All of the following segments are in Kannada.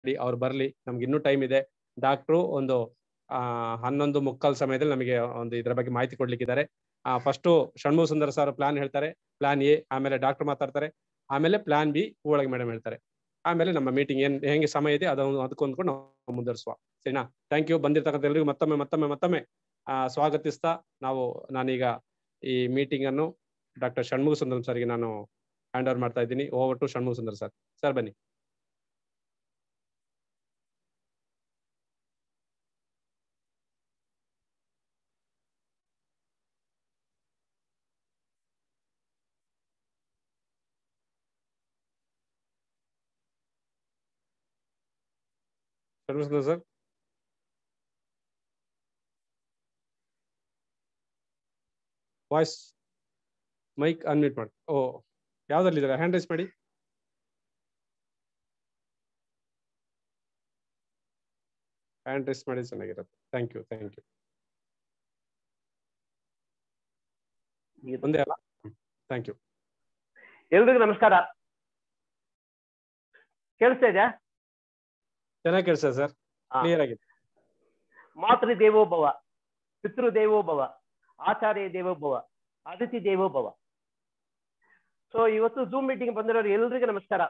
ಮಾಡಿ ಅವ್ರು ಬರ್ಲಿ ನಮ್ಗೆ ಇನ್ನೂ ಟೈಮ್ ಇದೆ ಡಾಕ್ಟ್ರು ಒಂದು ಆ ಹನ್ನೊಂದು ಮುಕ್ಕಾಲ್ ಸಮಯದಲ್ಲಿ ನಮಗೆ ಒಂದು ಇದ್ರ ಬಗ್ಗೆ ಮಾಹಿತಿ ಕೊಡ್ಲಿಕ್ಕಿದ್ದಾರೆ ಆ first Shanmukha Sundar sir plan ಹೇಳ್ತಾರೆ ಪ್ಲಾನ್ ಎ ಆಮೇಲೆ ಡಾಕ್ಟರ್ ಮಾತಾಡ್ತಾರೆ ಆಮೇಲೆ ಪ್ಲಾನ್ ಬಿ ಒಳಗೆ ಮೇಡಮ್ ಹೇಳ್ತಾರೆ ಆಮೇಲೆ ನಮ್ಮ ಮೀಟಿಂಗ್ ಏನ್ ಹೆಂಗೆ ಸಮಯ ಇದೆ ಅದನ್ನು ಅದಕ್ಕೆ ಹೊಂದ್ಕೊಂಡು ನಾವು ಮುಂದುವರಿಸುವ ಸರಿನಾ ಥ್ಯಾಂಕ್ ಯು ಬಂದಿರ್ತಕ್ಕಂಥ ಎಲ್ರಿಗೂ ಮತ್ತೊಮ್ಮೆ ಮತ್ತೊಮ್ಮೆ ಮತ್ತೊಮ್ಮೆ ಆ ಸ್ವಾಗತಿಸ್ತಾ ನಾವು ನಾನೀಗ ಈ ಮೀಟಿಂಗ್ ಅನ್ನು ಡಾಕ್ಟರ್ ಷಣ್ಮುಖ ಸುಂದರಂ ಸರ್ಗೆ ನಾನು ಹ್ಯಾಂಡ್ ಓವರ್ ಮಾಡ್ತಾ ಇದ್ದೀನಿ over to Shanmukha Sundar sir sir ಬನ್ನಿ Shanmukha Sundar sir voice mic unmute ಮಾಡಿ ಓ ಯಾವ್ದ್ರಲ್ಲಿದ್ದಾರೆ ಹ್ಯಾಂಡ್ ರೈಸ್ ಮಾಡಿ ಹ್ಯಾಂಡ್ ರೈಸ್ ಮಾಡಿ ಚೆನ್ನಾಗಿರುತ್ತೆ ಥ್ಯಾಂಕ್ ಯು ಥ್ಯಾಂಕ್ ಯು ಒಂದೇ ಅಲ್ಲ ಥ್ಯಾಂಕ್ ಯು ಎಲ್ರಿಗೂ ನಮಸ್ಕಾರ ಕೇಳಿಸ್ತಾ ಇದೆಯಾ ಚೆನ್ನಾಗಿ ಕೇಳಿಸ್ತದೆ ಸರ್ ಕ್ಲಿಯರ್ ಆಗಿದೆ ಮಾತೃ ದೇವೋಭವ ಪಿತೃ ದೇವೋಭವ ಆಚಾರ್ಯ ದೇವೋಭವ ಅತಿಥಿ ದೇವೋಭವ ಸೊ ಇವತ್ತು ಝೂಮ್ ಮೀಟಿಂಗ್ ಬಂದಿರೋರು ಎಲ್ರಿಗೂ ನಮಸ್ಕಾರ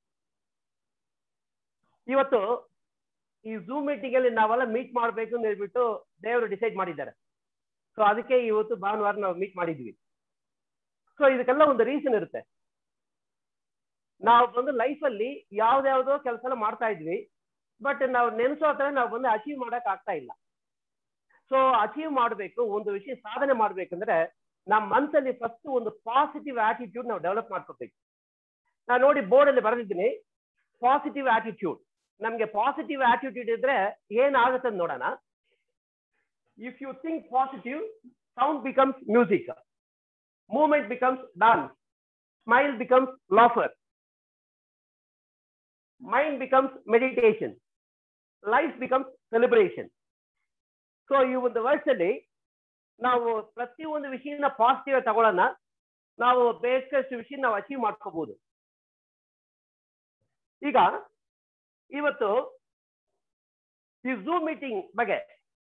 ಇವತ್ತು ಈ ಝೂಮ್ ಮೀಟಿಂಗ್ ಅಲ್ಲಿ ನಾವೆಲ್ಲ ಮೀಟ್ ಮಾಡ್ಬೇಕು ಅಂತ ಹೇಳ್ಬಿಟ್ಟು ದೇವರು ಡಿಸೈಡ್ ಮಾಡಿದ್ದಾರೆ ಸೊ ಅದಕ್ಕೆ ಇವತ್ತು ಭಾನುವಾರ ನಾವು ಮೀಟ್ ಮಾಡಿದ್ವಿ ಸೊ ಇದಕ್ಕೆಲ್ಲ ಒಂದು ರೀಸನ್ ಇರುತ್ತೆ ನಾವು ಬಂದು ಲೈಫಲ್ಲಿ ಯಾವ್ದ್ಯಾವ್ದೋ ಕೆಲಸ ಮಾಡ್ತಾ ಇದ್ವಿ ಬಟ್ ನಾವು ನೆನೆಸೋ ಹತ್ರ ನಾವು ಬಂದು ಅಚೀವ್ ಮಾಡಕ್ ಆಗ್ತಾ ಇಲ್ಲ ಸೊ ಅಚೀವ್ ಮಾಡಬೇಕು ಒಂದು ವಿಷಯ ಸಾಧನೆ ಮಾಡ್ಬೇಕಂದ್ರೆ ನಮ್ಮ ಮನಸ್ಸಲ್ಲಿ ಫಸ್ಟ್ ಒಂದು ಪಾಸಿಟಿವ್ ಆಟಿಟ್ಯೂಡ್ ನಾವು ಡೆವಲಪ್ ಮಾಡ್ಕೋಬೇಕು ನಾನು ನೋಡಿ ಬೋರ್ಡ್ ಅಲ್ಲಿ ಬರೆದಿದ್ದೀನಿ ಪಾಸಿಟಿವ್ ಆಟಿಟ್ಯೂಡ್ ನಮ್ಗೆ ಪಾಸಿಟಿವ್ ಆಟಿಟ್ಯೂಡ್ ಇದ್ರೆ ಏನಾಗುತ್ತೆ ಅಂತ ನೋಡೋಣ if you think positive sound becomes music movement becomes dance smile becomes laughter mind becomes meditation life becomes celebration so ಈ ಒಂದು ವರ್ಷದಲ್ಲಿ ನಾವು ಪ್ರತಿಯೊಂದು ವಿಷಯನ ಪಾಸಿಟಿವ್ ತಗೊಳ್ಳೋಣ ನಾವು ಬೇಕಷ್ಟು ವಿಷಯ ನಾವು ಅಚೀವ್ ಮಾಡ್ಕೋಬಹುದು ಈಗ ಇವತ್ತು ಈ ಝೂಮ್ ಮೀಟಿಂಗ್ ಬಗ್ಗೆ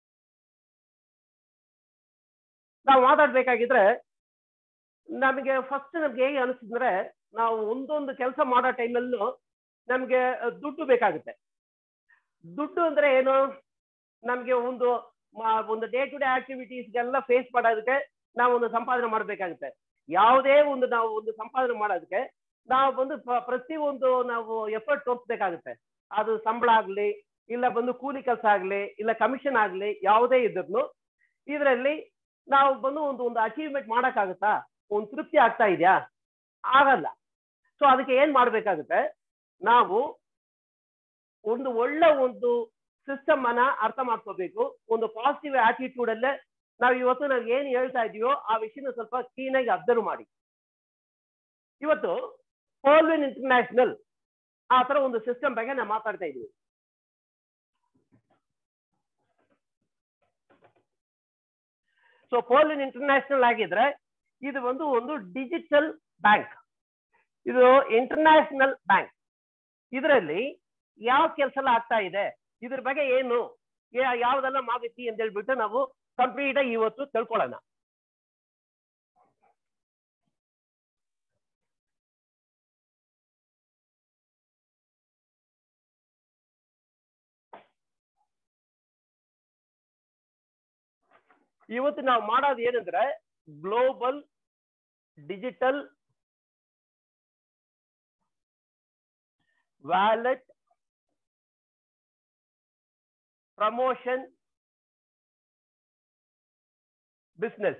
ನಾವು ಮಾತಾಡ್ಬೇಕಾಗಿದ್ರೆ ನಮಗೆ ಫಸ್ಟ್ ನಮ್ಗೆ ಹೇಗೆ ಅನಿಸಿದ್ರೆ ನಾವು ಒಂದೊಂದು ಕೆಲಸ ಮಾಡೋ ಟೈಮಲ್ಲೂ ನಮ್ಗೆ ದುಡ್ಡು ಬೇಕಾಗುತ್ತೆ ದುಡ್ಡು ಅಂದ್ರೆ ಏನು ನಮ್ಗೆ ಒಂದು ಒಂದು ಡೇ ಟು ಡೇ ಆಕ್ಟಿವಿಟೀಸ್ಗೆಲ್ಲ ಫೇಸ್ ಮಾಡೋದಕ್ಕೆ ನಾವು ಒಂದು ಸಂಪಾದನೆ ಮಾಡಬೇಕಾಗುತ್ತೆ ಯಾವುದೇ ಒಂದು ನಾವು ಒಂದು ಸಂಪಾದನೆ ಮಾಡೋದಕ್ಕೆ ನಾವು ಬಂದು ಪ್ರತಿ ಒಂದು ನಾವು ಎಫರ್ಟ್ ತೋರಿಸ್ಬೇಕಾಗುತ್ತೆ ಅದು ಸಂಬಳ ಆಗ್ಲಿ ಇಲ್ಲ ಬಂದು ಕೂಲಿ ಕೆಲಸ ಆಗ್ಲಿ ಇಲ್ಲ ಕಮಿಷನ್ ಆಗ್ಲಿ ಯಾವುದೇ ಇದ್ರು ಇದರಲ್ಲಿ ನಾವು ಬಂದು ಒಂದು ಒಂದು ಅಚೀವ್ಮೆಂಟ್ ಮಾಡಕ್ಕಾಗುತ್ತಾ ಒಂದು ತೃಪ್ತಿ ಆಗ್ತಾ ಇದೆಯಾ ಆಗಲ್ಲ ಸೊ ಅದಕ್ಕೆ ಏನ್ ಮಾಡ್ಬೇಕಾಗುತ್ತೆ ನಾವು ಒಂದು ಒಳ್ಳೆ ಒಂದು ಸಿಸ್ಟಮ್ ಅನ್ನ ಅರ್ಥ ಮಾಡ್ಕೋಬೇಕು ಒಂದು ಪಾಸಿಟಿವ್ ಆಟಿಟ್ಯೂಡ್ ಅಲ್ಲೇ ನಾವು ಇವತ್ತು ನಾವು ಏನ್ ಹೇಳ್ತಾ ಇದೀವೋ ಆ ವಿಷಯನ ಸ್ವಲ್ಪ ಕ್ಲೀನ್ ಆಗಿ ಅಬ್ಸರ್ವ್ ಮಾಡಿ ಇವತ್ತು ಪೋಲ್ವಿನ್ ಇಂಟರ್ನ್ಯಾಷನಲ್ ಆ ತರ ಒಂದು ಸಿಸ್ಟಮ್ ಬಗ್ಗೆ ನಾವು ಮಾತಾಡ್ತಾ ಇದೀವಿ ಸೊ ಪೋಲ್ವಿನ್ ಇಂಟರ್ನ್ಯಾಷನಲ್ ಆಗಿದ್ರೆ ಇದು ಒಂದು ಒಂದು ಡಿಜಿಟಲ್ ಬ್ಯಾಂಕ್ ಇದು ಇಂಟರ್ನ್ಯಾಷನಲ್ ಬ್ಯಾಂಕ್ ಇದರಲ್ಲಿ ಯಾವ ಕೆಲಸ ಎಲ್ಲ ಆಗ್ತಾ ಇದೆ ಇದ್ರ ಬಗ್ಗೆ ಏನು ಯಾವ್ದೆಲ್ಲ ಮಾಹಿತಿ ಅಂತ ಹೇಳ್ಬಿಟ್ಟು ನಾವು ಕಂಪ್ಲೀಟ್ ಆಗಿ ಇವತ್ತು ತಿಳ್ಕೊಳ್ಳೋಣ ಇವತ್ತು ನಾವು ಮಾಡೋದು ಏನಂದ್ರೆ global digital wallet promotion business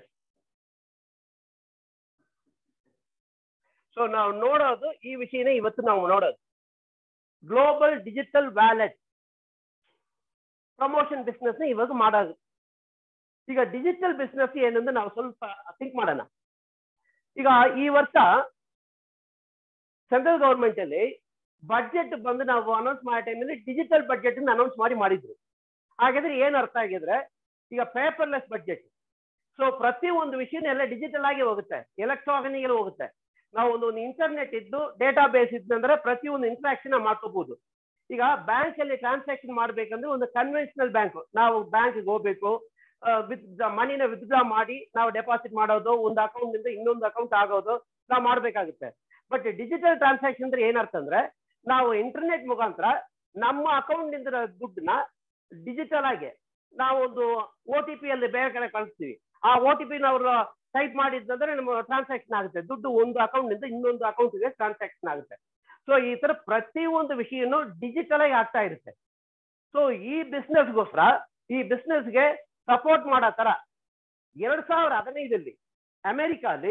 so ನಾವು ನೋಡೋದು ಈ ವಿಷಯನೇ ಇವತ್ತು ನಾವು ನೋಡೋದು global digital wallet promotion business ನ ಇವಾಗ ಮಾಡೋದು ಈಗ ಡಿಜಿಟಲ್ ಬಿಸ್ನೆಸ್ ಏನಂದ್ರೆ ನಾವು ಸ್ವಲ್ಪ ಥಿಂಕ್ ಮಾಡೋಣ ಈಗ ಈ ವರ್ಷ ಸೆಂಟ್ರಲ್ ಗೌರ್ಮೆಂಟ್ ಅಲ್ಲಿ ಬಡ್ಜೆಟ್ ಬಂದು ನಾವು ಅನೌನ್ಸ್ ಮಾಡೋ ಟೈಮಲ್ಲಿ ಡಿಜಿಟಲ್ ಬಡ್ಜೆಟ್ ಅನೌನ್ಸ್ ಮಾಡಿ ಮಾಡಿದ್ರು ಹಾಗಾದ್ರೆ ಏನ್ ಅರ್ಥ ಆಗಿದ್ರೆ ಈಗ ಪೇಪರ್ಲೆಸ್ ಬಡ್ಜೆಟ್ ಸೊ ಪ್ರತಿ ಒಂದು ವಿಷಯನ ಎಲ್ಲ ಡಿಜಿಟಲ್ ಆಗಿ ಹೋಗುತ್ತೆ ಎಲೆಕ್ಟ್ರಾನಿಕ್ ಹೋಗುತ್ತೆ ನಾವು ಒಂದು ಒಂದು ಇಂಟರ್ನೆಟ್ ಇದ್ದು ಡೇಟಾ ಬೇಸ್ ಇದ್ದಂದ್ರೆ ಪ್ರತಿ ಒಂದು ಇಂಟ್ರಾಕ್ಷನ್ ಮಾಡ್ಕೋಬಹುದು ಈಗ ಬ್ಯಾಂಕ್ ಅಲ್ಲಿ ಟ್ರಾನ್ಸಾಕ್ಷನ್ ಮಾಡ್ಬೇಕಂದ್ರೆ ಒಂದು ಕನ್ವೆನ್ಷನಲ್ ಬ್ಯಾಂಕ್ ನಾವು ಬ್ಯಾಂಕ್ಗೆ ಹೋಗ್ಬೇಕು ವಿತ್ ಮನಿನ ವಿತ್ಡ್ರಾ ಮಾಡಿ ನಾವು ಡೆಪಾಸಿಟ್ ಮಾಡೋದು ಒಂದು ಅಕೌಂಟ್ ನಿಂದ ಇನ್ನೊಂದು ಅಕೌಂಟ್ ಆಗೋದು ನಾವು ಮಾಡ್ಬೇಕಾಗುತ್ತೆ ಬಟ್ ಡಿಜಿಟಲ್ ಟ್ರಾನ್ಸಾಕ್ಷನ್ ಅಂದ್ರೆ ಏನರ್ಥ ಅಂದ್ರೆ ನಾವು ಇಂಟರ್ನೆಟ್ ಮುಖಾಂತರ ನಮ್ಮ ಅಕೌಂಟ್ ನಿಂದ ದುಡ್ಡನ್ನ ಡಿಜಿಟಲ್ ಆಗಿ ನಾವು ಒಂದು ಒ ಟಿ ಪಿ ಅಲ್ಲಿ ಬೇರೆ ಕಡೆ ಕಳಿಸ್ತೀವಿ ಆ ಒ ಟಿ ಪಿ ನಾವು ಟೈಪ್ ಮಾಡಿದ್ರೆ ನಮ್ಮ ಟ್ರಾನ್ಸಾಕ್ಷನ್ ಆಗುತ್ತೆ ದುಡ್ಡು ಒಂದು ಅಕೌಂಟ್ ನಿಂದ ಇನ್ನೊಂದು ಅಕೌಂಟ್ಗೆ ಟ್ರಾನ್ಸಾಕ್ಷನ್ ಆಗುತ್ತೆ ಸೊ ಈ ತರ ಪ್ರತಿ ಒಂದು ವಿಷಯನೂ ಡಿಜಿಟಲ್ ಆಗಿ ಆಗ್ತಾ ಇರುತ್ತೆ ಸೊ ಈ ಬಿಸ್ನೆಸ್ಗೋಸ್ಕರ ಈ ಬಿಸ್ನೆಸ್ಗೆ ಸಪೋರ್ಟ್ ಮಾಡೋ ತರ ಎರಡ್ ಸಾವಿರ ಹದಿನೈದಲ್ಲಿ ಅಮೆರಿಕಾದಲ್ಲಿ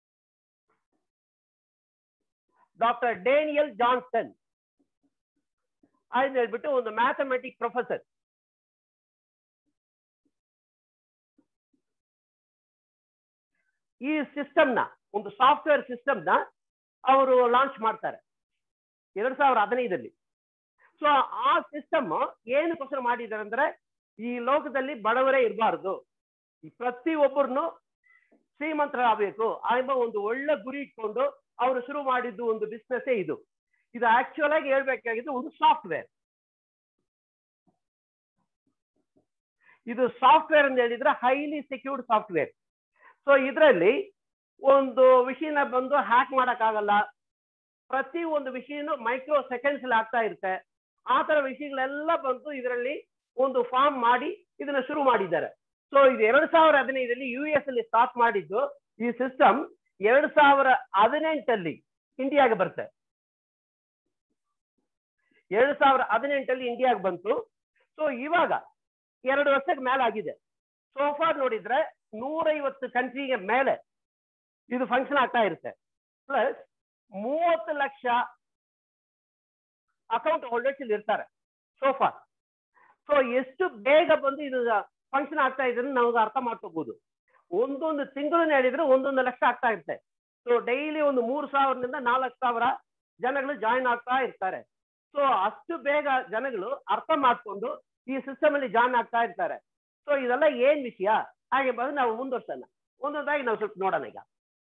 ಡಾಕ್ಟರ್ ಡೇನಿಯಲ್ ಜಾನ್ಸನ್ ಅಂತ ಹೇಳ್ಬಿಟ್ಟು ಒಂದು ಮ್ಯಾಥಮೆಟಿಕ್ ಪ್ರೊಫೆಸರ್ ಈ ಸಿಸ್ಟಮ್ನ ಒಂದು ಸಾಫ್ಟ್ವೇರ್ ಸಿಸ್ಟಮ್ನ ಅವರು ಲಾಂಚ್ ಮಾಡ್ತಾರೆ ಎರಡ್ ಸಾವಿರದ ಹದಿನೈದಲ್ಲಿ ಸೊ ಆ ಸಿಸ್ಟಮ್ ಏನಕ್ಕೋಸ್ಕರ ಮಾಡಿದ್ದಾರೆ ಅಂದ್ರೆ ಈ ಲೋಕದಲ್ಲಿ ಬಡವರೇ ಇರಬಾರ್ದು ಪ್ರತಿ ಒಬ್ಬರನ್ನು ಶ್ರೀಮಂತರಾಗಬೇಕು ಎಂಬ ಒಂದು ಒಳ್ಳೆ ಗುರಿ ಇಟ್ಕೊಂಡು ಅವರು ಶುರು ಮಾಡಿದ್ದು ಒಂದು ಬಿಸ್ನೆಸ್ ಇದು ಇದು ಆಕ್ಚುಯಲ್ ಆಗಿ ಹೇಳ್ಬೇಕಾಗಿದ್ದು ಒಂದು ಸಾಫ್ಟ್ವೇರ್ ಇದು ಸಾಫ್ಟ್ವೇರ್ ಅಂತ ಹೇಳಿದ್ರೆ ಹೈಲಿ ಸೆಕ್ಯೂರ್ಡ್ ಸಾಫ್ಟ್ವೇರ್ ಸೊ ಇದರಲ್ಲಿ ಒಂದು ವಿಷಯನ ಬಂದು ಹ್ಯಾಕ್ ಆಗಲ್ಲ ಪ್ರತಿ ಒಂದು ವಿಷಯನೂ ಮೈಕ್ರೋ ಸೆಕೆಂಡ್ಸ್ ಅಲ್ಲಿ ಆಗ್ತಾ ಇರುತ್ತೆ ಆ ತರ ವಿಷಯಗಳೆಲ್ಲ ಬಂದು ಇದರಲ್ಲಿ ಒಂದು ಫಾರ್ಮ್ ಮಾಡಿ ಇದನ್ನ ಶುರು ಮಾಡಿದ್ದಾರೆ ಸೊ ಇದು ಎರಡ್ ಸಾವಿರ ಹದಿನೈದರಲ್ಲಿ ಯು ಎಸ್ ಅಲ್ಲಿ ಸ್ಟಾರ್ಟ್ ಮಾಡಿದ್ದು ಈ ಸಿಸ್ಟಮ್ ಎರಡ್ ಸಾವಿರ ಹದಿನೆಂಟಲ್ಲಿ ಇಂಡಿಯಾಗೆ ಬರುತ್ತೆ ಎರಡ್ ಸಾವಿರ ಹದಿನೆಂಟಲ್ಲಿ ಇಂಡಿಯಾಗೆ ಬಂತು ಸೊ ಇವಾಗ ಎರಡು ವರ್ಷಕ್ಕೆ ಮೇಲೆ ಆಗಿದೆ ಸೋಫಾರ್ ನೋಡಿದ್ರೆ ನೂರೈವತ್ತು ಕಂಟ್ರಿಗೆ ಮೇಲೆ ಇದು ಫಂಕ್ಷನ್ ಆಗ್ತಾ ಇರುತ್ತೆ ಪ್ಲಸ್ ಮೂವತ್ತು ಲಕ್ಷ ಅಕೌಂಟ್ ಹೋಲ್ಡರ್ಸ್ ಇಲ್ಲಿ ಇರ್ತಾರೆ ಸೋಫಾರ್ ಸೊ ಎಷ್ಟು ಬೇಗ ಬಂದು ಇದು ಫಂಕ್ಷನ್ ಆಗ್ತಾ ಇದೆ ನಮಗೆ ಅರ್ಥ ಮಾಡ್ಕೋಬಹುದು ಒಂದೊಂದು ತಿಂಗಳು ಹೇಳಿದ್ರೆ ಒಂದೊಂದು ಲಕ್ಷ ಆಗ್ತಾ ಇರುತ್ತೆ ಸೊ ಡೈಲಿ ಒಂದು ಮೂರು ಸಾವಿರದಿಂದ ನಾಲ್ಕು ಸಾವಿರ ಜನಗಳು ಜಾಯಿನ್ ಆಗ್ತಾ ಇರ್ತಾರೆ ಸೊ ಅಷ್ಟು ಬೇಗ ಜನಗಳು ಅರ್ಥ ಮಾಡ್ಕೊಂಡು ಈ ಸಿಸ್ಟಮ್ ಅಲ್ಲಿ ಜಾಯಿನ್ ಆಗ್ತಾ ಇರ್ತಾರೆ ಸೊ ಇದೆಲ್ಲ ಏನ್ ವಿಷಯ ಹಾಗೆ ಬಂದು ನಾವು ಮುಂದುವರ್ಸೋಣ ಒಂದೊಂದಾಗಿ ನಾವು ಸ್ವಲ್ಪ ನೋಡೋಣ ಈಗ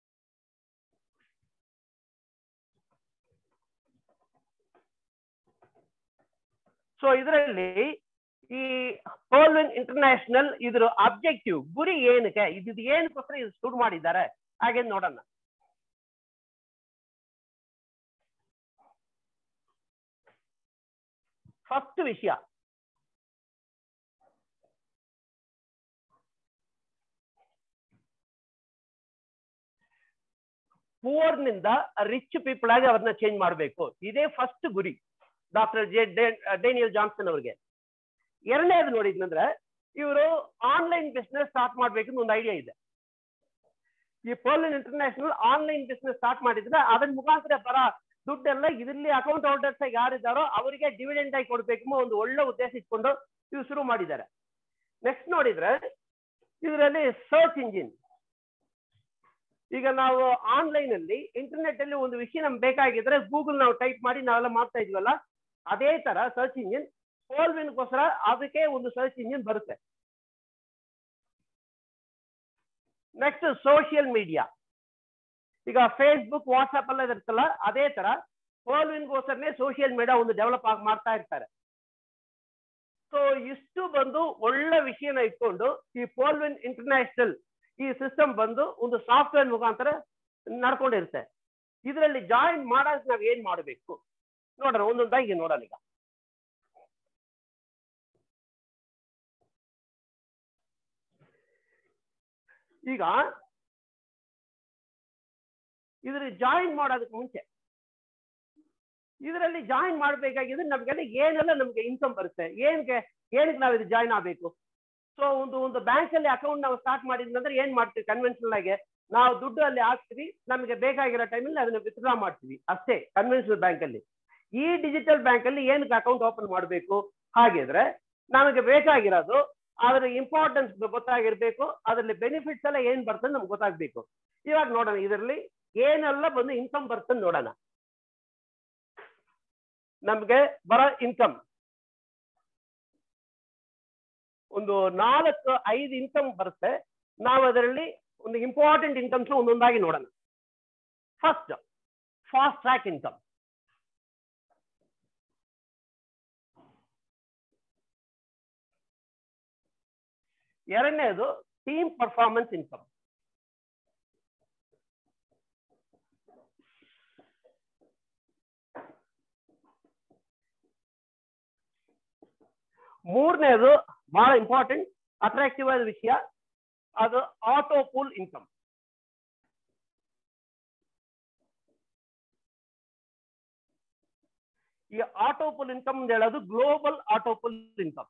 ಸೊ ಇದರಲ್ಲಿ ಈ ಪೋಲ್ವಿನ್ ಇಂಟರ್ನ್ಯಾಷನಲ್ ಇದ್ರ ಅಬ್ಜೆಕ್ಟಿವ್ ಗುರಿ ಏನಕ್ಕೆ ಇದು ಏನಕ್ಕೋಸ್ಕರ ಇದು ಶುರು ಮಾಡಿದ್ದಾರೆ ಹಾಗೆ ನೋಡೋಣ ಫಸ್ಟ್ ವಿಷಯ ಪೂರ್ ನಿಂದ ರಿಚ್ ಪೀಪಲ್ ಆಗಿ ಅವ್ರನ್ನ ಚೇಂಜ್ ಮಾಡಬೇಕು ಇದೇ ಫಸ್ಟ್ ಗುರಿ ಡಾಕ್ಟರ್ ಜೆ ಡೇನಿಯಲ್ ಜಾನ್ಸನ್ ಅವ್ರಿಗೆ ಎರಡನೇದು ನೋಡಿದ್ನಂದ್ರೆ ಇವರು ಆನ್ಲೈನ್ ಬಿಸ್ನೆಸ್ ಸ್ಟಾರ್ಟ್ ಮಾಡ್ಬೇಕಂತ ಒಂದು ಐಡಿಯಾ ಇದೆ ಈ ಪೋಲಿನ್ ಇಂಟರ್ನ್ಯಾಷನಲ್ ಆನ್ಲೈನ್ ಬಿಸ್ನೆಸ್ ಸ್ಟಾರ್ಟ್ ಮಾಡಿದ್ರೆ ಅದನ್ನ ಮುಖಾಂತರ ಬರ ದುಡ್ಡೆಲ್ಲ ಇದರಲ್ಲಿ ಅಕೌಂಟ್ ಹೋಲ್ಡರ್ಸ್ ಯಾರಿದ್ದಾರೋ ಅವರಿಗೆ ಡಿವಿಡೆಂಡ್ ಆಗಿ ಕೊಡ್ಬೇಕು ಒಂದು ಒಳ್ಳೆ ಉದ್ದೇಶ ಇಟ್ಕೊಂಡು ಇವು ಶುರು ಮಾಡಿದ್ದಾರೆ ನೆಕ್ಸ್ಟ್ ನೋಡಿದ್ರೆ ಇದರಲ್ಲಿ ಸರ್ಚ್ ಇಂಜಿನ್ ಈಗ ನಾವು ಆನ್ಲೈನ್ ಅಲ್ಲಿ ಇಂಟರ್ನೆಟ್ ಅಲ್ಲಿ ಒಂದು ವಿಷಯ ನಮ್ಗೆ ಬೇಕಾಗಿದ್ರೆ ಗೂಗಲ್ ನಾವು ಟೈಪ್ ಮಾಡಿ ನಾವೆಲ್ಲ ಮಾಡ್ತಾ ಇದ್ವಲ್ಲ ಅದೇ ತರ ಸರ್ಚ್ ಇಂಜಿನ್ ಕೋಲ್ವಿನ್ಗೋಸ್ಕರ ಅದಕ್ಕೆ ಒಂದು ಸರ್ಚ್ ಇಂಜಿನ್ ಬರುತ್ತೆ ನೆಕ್ಸ್ಟ್ ಸೋಷಿಯಲ್ ಮೀಡಿಯಾ ಈಗ ಫೇಸ್ಬುಕ್ ವಾಟ್ಸ್ಆಪ್ ಎಲ್ಲ ಇರುತ್ತಲ್ಲ ಅದೇ ತರ ಕೋಲ್ವಿನ್ಗೋಸ್ಕರನೇ ಸೋಷಿಯಲ್ ಮೀಡಿಯಾ ಒಂದು ಡೆವಲಪ್ ಆಗಿ ಮಾಡ್ತಾ ಇರ್ತಾರೆ ಸೊ ಇಷ್ಟು ಬಂದು ಒಳ್ಳೆ ವಿಷಯನ ಇಟ್ಕೊಂಡು ಈ ಪೋಲ್ವಿನ್ ಇಂಟರ್ನ್ಯಾಷನಲ್ ಈ ಸಿಸ್ಟಮ್ ಬಂದು ಒಂದು ಸಾಫ್ಟ್ವೇರ್ ಮುಖಾಂತರ ನಡ್ಕೊಂಡಿರುತ್ತೆ ಇದರಲ್ಲಿ ಜಾಯಿನ್ ಮಾಡಕ್ ನಾವ್ ಏನ್ ಮಾಡಬೇಕು ನೋಡೋಣ ಒಂದೊಂದಾಗಿ ನೋಡೋಣ ಈಗ ಈಗ ಇದ್ರಲ್ಲಿ ಜಾಯಿನ್ ಮಾಡೋದಕ್ಕೆ ಮುಂಚೆ ಇದರಲ್ಲಿ ಜಾಯಿನ್ ಮಾಡ್ಬೇಕಾಗಿದ್ರೆ ನಮ್ಗೆಲ್ಲ ಏನೆಲ್ಲ ನಮ್ಗೆ ಇನ್ಕಮ್ ಬರುತ್ತೆ ಏನ್ಗೆ ಏನಕ್ಕೆ ನಾವು ಇದು ಜಾಯಿನ್ ಆಗ್ಬೇಕು ಸೊ ಒಂದು ಒಂದು ಬ್ಯಾಂಕ್ ಅಲ್ಲಿ ಅಕೌಂಟ್ ನಾವು ಸ್ಟಾರ್ಟ್ ಮಾಡಿದ್ನಂದ್ರೆ ಏನ್ ಮಾಡ್ತೀವಿ ಕನ್ವೆನ್ಷನಲ್ ಆಗಿ ನಾವು ದುಡ್ಡು ಅಲ್ಲಿ ಹಾಕ್ತೀವಿ ನಮಗೆ ಬೇಕಾಗಿರೋ ಟೈಮಲ್ಲಿ ಅದನ್ನ ವಿತ್ಡ್ರಾ ಮಾಡ್ತೀವಿ ಅಷ್ಟೇ ಕನ್ವೆನ್ಷನಲ್ ಬ್ಯಾಂಕ್ ಅಲ್ಲಿ ಈ ಡಿಜಿಟಲ್ ಬ್ಯಾಂಕ್ ಅಲ್ಲಿ ಏನಕ್ಕೆ ಅಕೌಂಟ್ ಓಪನ್ ಮಾಡಬೇಕು ಹಾಗಿದ್ರೆ ನಮಗೆ ಬೇಕಾಗಿರೋದು ಅದರ ಇಂಪಾರ್ಟೆನ್ಸ್ ಗೊತ್ತಾಗಿರ್ಬೇಕು ಅದರಲ್ಲಿ ಬೆನಿಫಿಟ್ಸ್ ಎಲ್ಲ ಏನ್ ಬರ್ತದೆ ನಮ್ಗೆ ಗೊತ್ತಾಗ್ಬೇಕು ಇವಾಗ ನೋಡೋಣ ಇದರಲ್ಲಿ ಏನೆಲ್ಲ ಬಂದು ಇನ್ಕಮ್ ಬರ್ತದೆ ನೋಡೋಣ ನಮ್ಗೆ ಬರೋ ಇನ್ಕಮ್ ಒಂದು ನಾಲ್ಕು ಐದು ಇನ್ಕಮ್ ಬರುತ್ತೆ ನಾವು ಅದರಲ್ಲಿ ಒಂದು ಇಂಪಾರ್ಟೆಂಟ್ ಇನ್ಕಮ್ಸ್ ಒಂದೊಂದಾಗಿ ನೋಡೋಣ ಫಸ್ಟ್ ಫಾಸ್ಟ್ ಟ್ರ್ಯಾಕ್ ಇನ್ಕಮ್ ಎರಡನೇದು ಟೀಮ್ ಪರ್ಫಾರ್ಮೆನ್ಸ್ ಇನ್ಕಮ್ ಮೂರನೇದು ಬಹಳ ಇಂಪಾರ್ಟೆಂಟ್ ಅಟ್ರಾಕ್ಟಿವ್ ಆದ ವಿಷಯ ಅದು ಆಟೋ ಪೂಲ್ ಇನ್ಕಮ್ ಈ ಆಟೋ ಪೂಲ್ ಇನ್ಕಮ್ ಅಂತ ಹೇಳೋದು ಗ್ಲೋಬಲ್ ಆಟೋ ಪೂಲ್ ಇನ್ಕಮ್